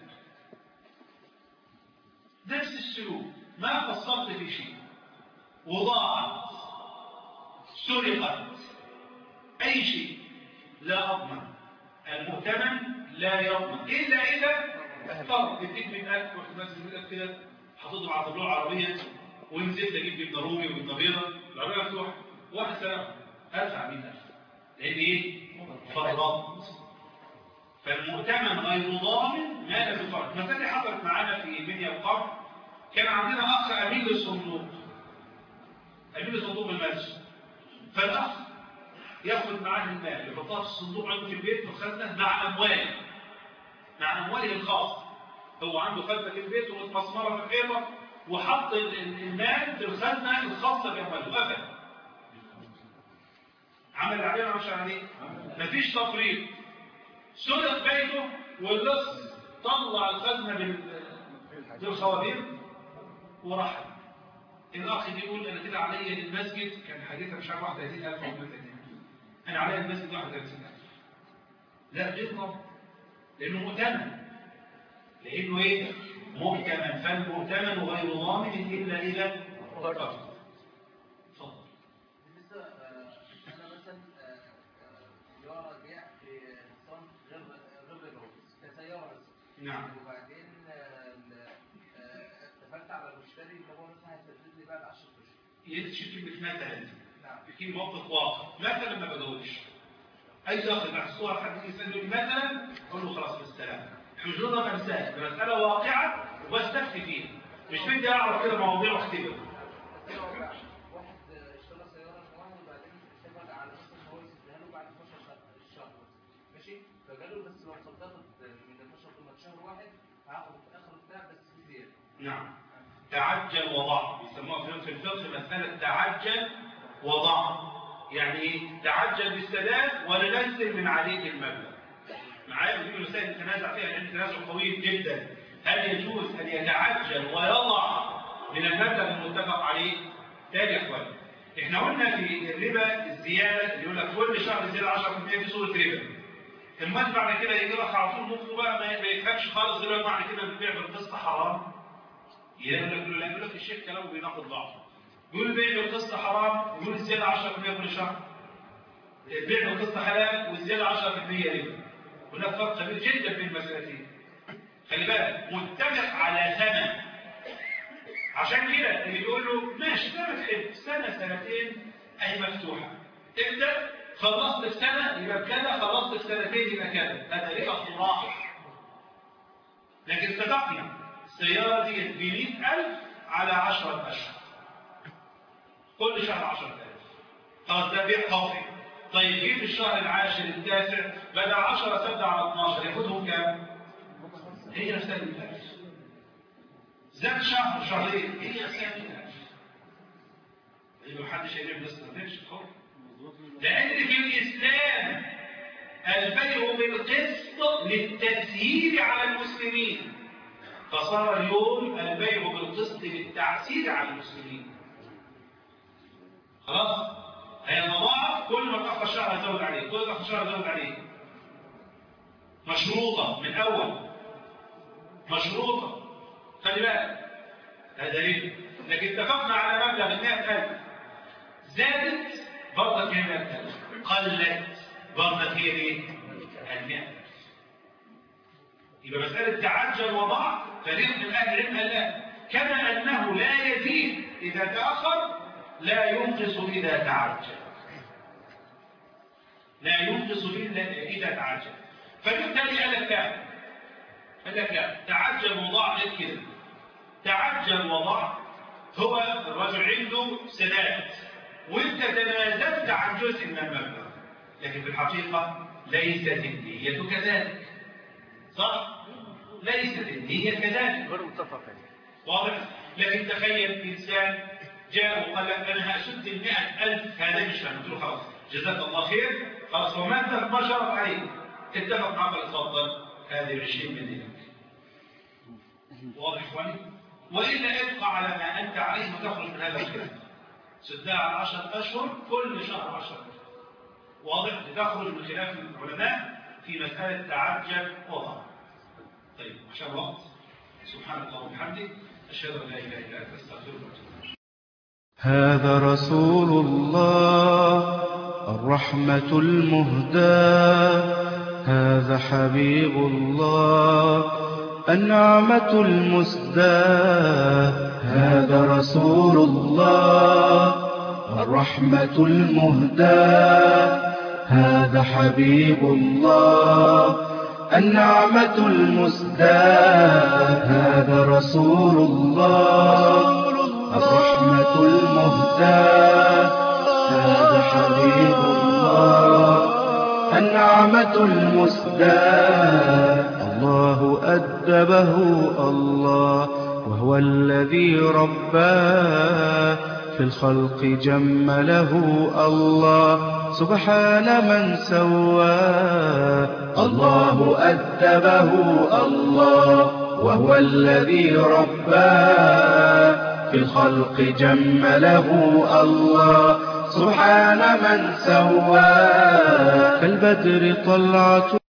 نفس السلوك ما قصرت في شيء وضاعت سرقت أي شيء لا أضمن المؤتمن لا يضمن إلا إذا فرق تديك من ألف واحد مثلا من ألف كده حطيته مع طبلوع عربية ونزلت أجيب جبنة رومي وجبنة بيضة العربية مفتوحة واحد سلام أدفع 100000 لأن إيه؟ فرضت فالمؤتمن غير ضامن ما لا بفرق مثلا اللي حصلت معانا في منيا القبر كان عندنا أخ أمين للصندوق أمين لصندوق المسجد فالأخ ياخد معاه المال يحطها في الصندوق عنده في البيت في الخزنة مع أمواله مع أمواله الخاصة هو عنده خزنة في البيت ومتمسمرة في الحيطة وحط المال في الخزنة الخاصة بأمواله وقفل عمل اللي عليه ولا مش عليه مفيش تفريط سرق بيته واللص طلع الخزنة بال- بالخوابير ورحل الأخ بيقول أنا كده عليا للمسجد كان حاجتها مش عارف 31000 أو 200,000 أنا عليا المسجد 31000 لا غير ضابط لأنه مؤتمن لأنه إيه؟ مؤتمن فالمؤتمن غير ضامن إلا إذا فرق اتفضل بالنسبة آه، أنا مثلا آه، آه، سيارة بيع في حصان غير غير جواز كسيارة بس نعم وبعدين آه، ال- آه، اتفقت على المشتري اللي هو مثلا هيسدد لي بعد 10 اشهر يمشي كلمة مثلا نعم في موقف واقع مثلا ما بدوش اي شخص بعد الصورة حد يسأله لي مثلا اقول له خلاص بالسلامة حجرنا مسائل مسألة واقعة واستفتي فيها مش بدي اعرف كده مواضيع واختبر واحد آه، اشترى سيارة من واحد وبعدين اتفق على مثلا ان هو يسدها له بعد 12 شهر الشهر ماشي فقالوا بس لو صدقت من 12 قيمة شهر واحد هاخد في اخر البتاع بس في زيادة نعم تعجل وضع بيسموها في الفقه مسألة تعجل وضع يعني ايه تعجل بالسداد ولا ننزل من عليك المبلغ معايا ودي المسائل اللي نتنازع فيها لان تنازع طويل جدا هل يجوز ان يتعجل ويضع من المبلغ المتفق عليه تاني يا اخوان احنا قلنا في الربا الزياده اللي يقول لك كل شهر زياده 10% دي صوره ربا المال بعد كده يجي لك على طول مخه بقى ما ما يفهمش خالص يقول لك بعد كده بتبيع بالقسط حرام يقول لك لا يقول لك الشيخ كلامه بيناقض بعض يقول البيع بالقسط حرام يقول الزياده 10% كل شهر البيع بالقسط حلال والزياده 10% ربا هناك فرق كبير جدا بين المسألتين خلي بالك متفق على سنة عشان كده اللي يقول له ماشي زي ما تحب سنة سنتين اهي مفتوحة تبدأ خلصت في سنة يبقى بكذا خلصت في سنتين يبقى كذا هذا ربا خراح لكن اتفقنا السيارة دي ب 100000 على 10 أشهر كل شهر 10000 خلاص ده بيع قوي طيب جه في الشهر العاشر التاسع بدأ 10 سد على 12 ياخدهم كام؟ هي نفسها الألف زاد شهر شهرين هي نفسها الألف يبقى محدش هيبيع بس ما بيعش خالص لأن في الإسلام البيع بالقسط للتسهيل على المسلمين فصار اليوم البيع بالقسط للتعسير على المسلمين خلاص هي المضاعف كل ما تأخر شهر هزود عليه كل ما تأخر شهر هزود عليه مشروطة من أول مشروطة خلي بالك هذا ليه لكن اتفقنا على مبلغ 100000 زادت برضك هي 100000 قلت برضك هي ايه 100000 يبقى مسألة تعجل وضع فريق من أهل العلم قال لا كما أنه لا يزيد إذا تأخر لا ينقص إذا تعجل لا ينقص إلا إذا تعجل فبالتالي قال لك لا قال لك لا تعجل وضع غير كده تعجل وضع هو الرجل عنده سداد وانت تنازلت عن جزء من المبلغ لكن في الحقيقة ليست النية كذلك صح؟ ليست النية كذلك غير متفق عليه واضح لكن تخيل إنسان جاء وقال لك أنا هشد المئة ألف هذا مش فاهم قلت له خلاص جزاك الله خير خلاص وما اتفق ما شرط عليه اتفق معك اتفضل هذه العشرين من دينك واضح إخواني وإلا ابقى على ما أنت عليه وتخرج من هذا الخلاف سدها على 10 أشهر كل شهر 10 أشهر واضح لتخرج من خلاف العلماء في مسألة تعجل وضع طيب عشان الوقت سبحانك اللهم وبحمدك أشهد أن لا إله إلا أنت أستغفرك وأتوب إليك هذا رسول الله الرحمة المهداة هذا حبيب الله النعمة المسداة هذا رسول الله الرحمة المهداة هذا حبيب الله النعمة المسداة هذا رسول الله الرحمة المهداة هذا حبيب الله النعمة المسداة الله أدبه الله وهو الذي رباه في الخلق جمله الله سبحان من سواه الله أدبه الله وهو الذي رباه في الخلق جمله الله سبحان من سواه كالبدر طلعة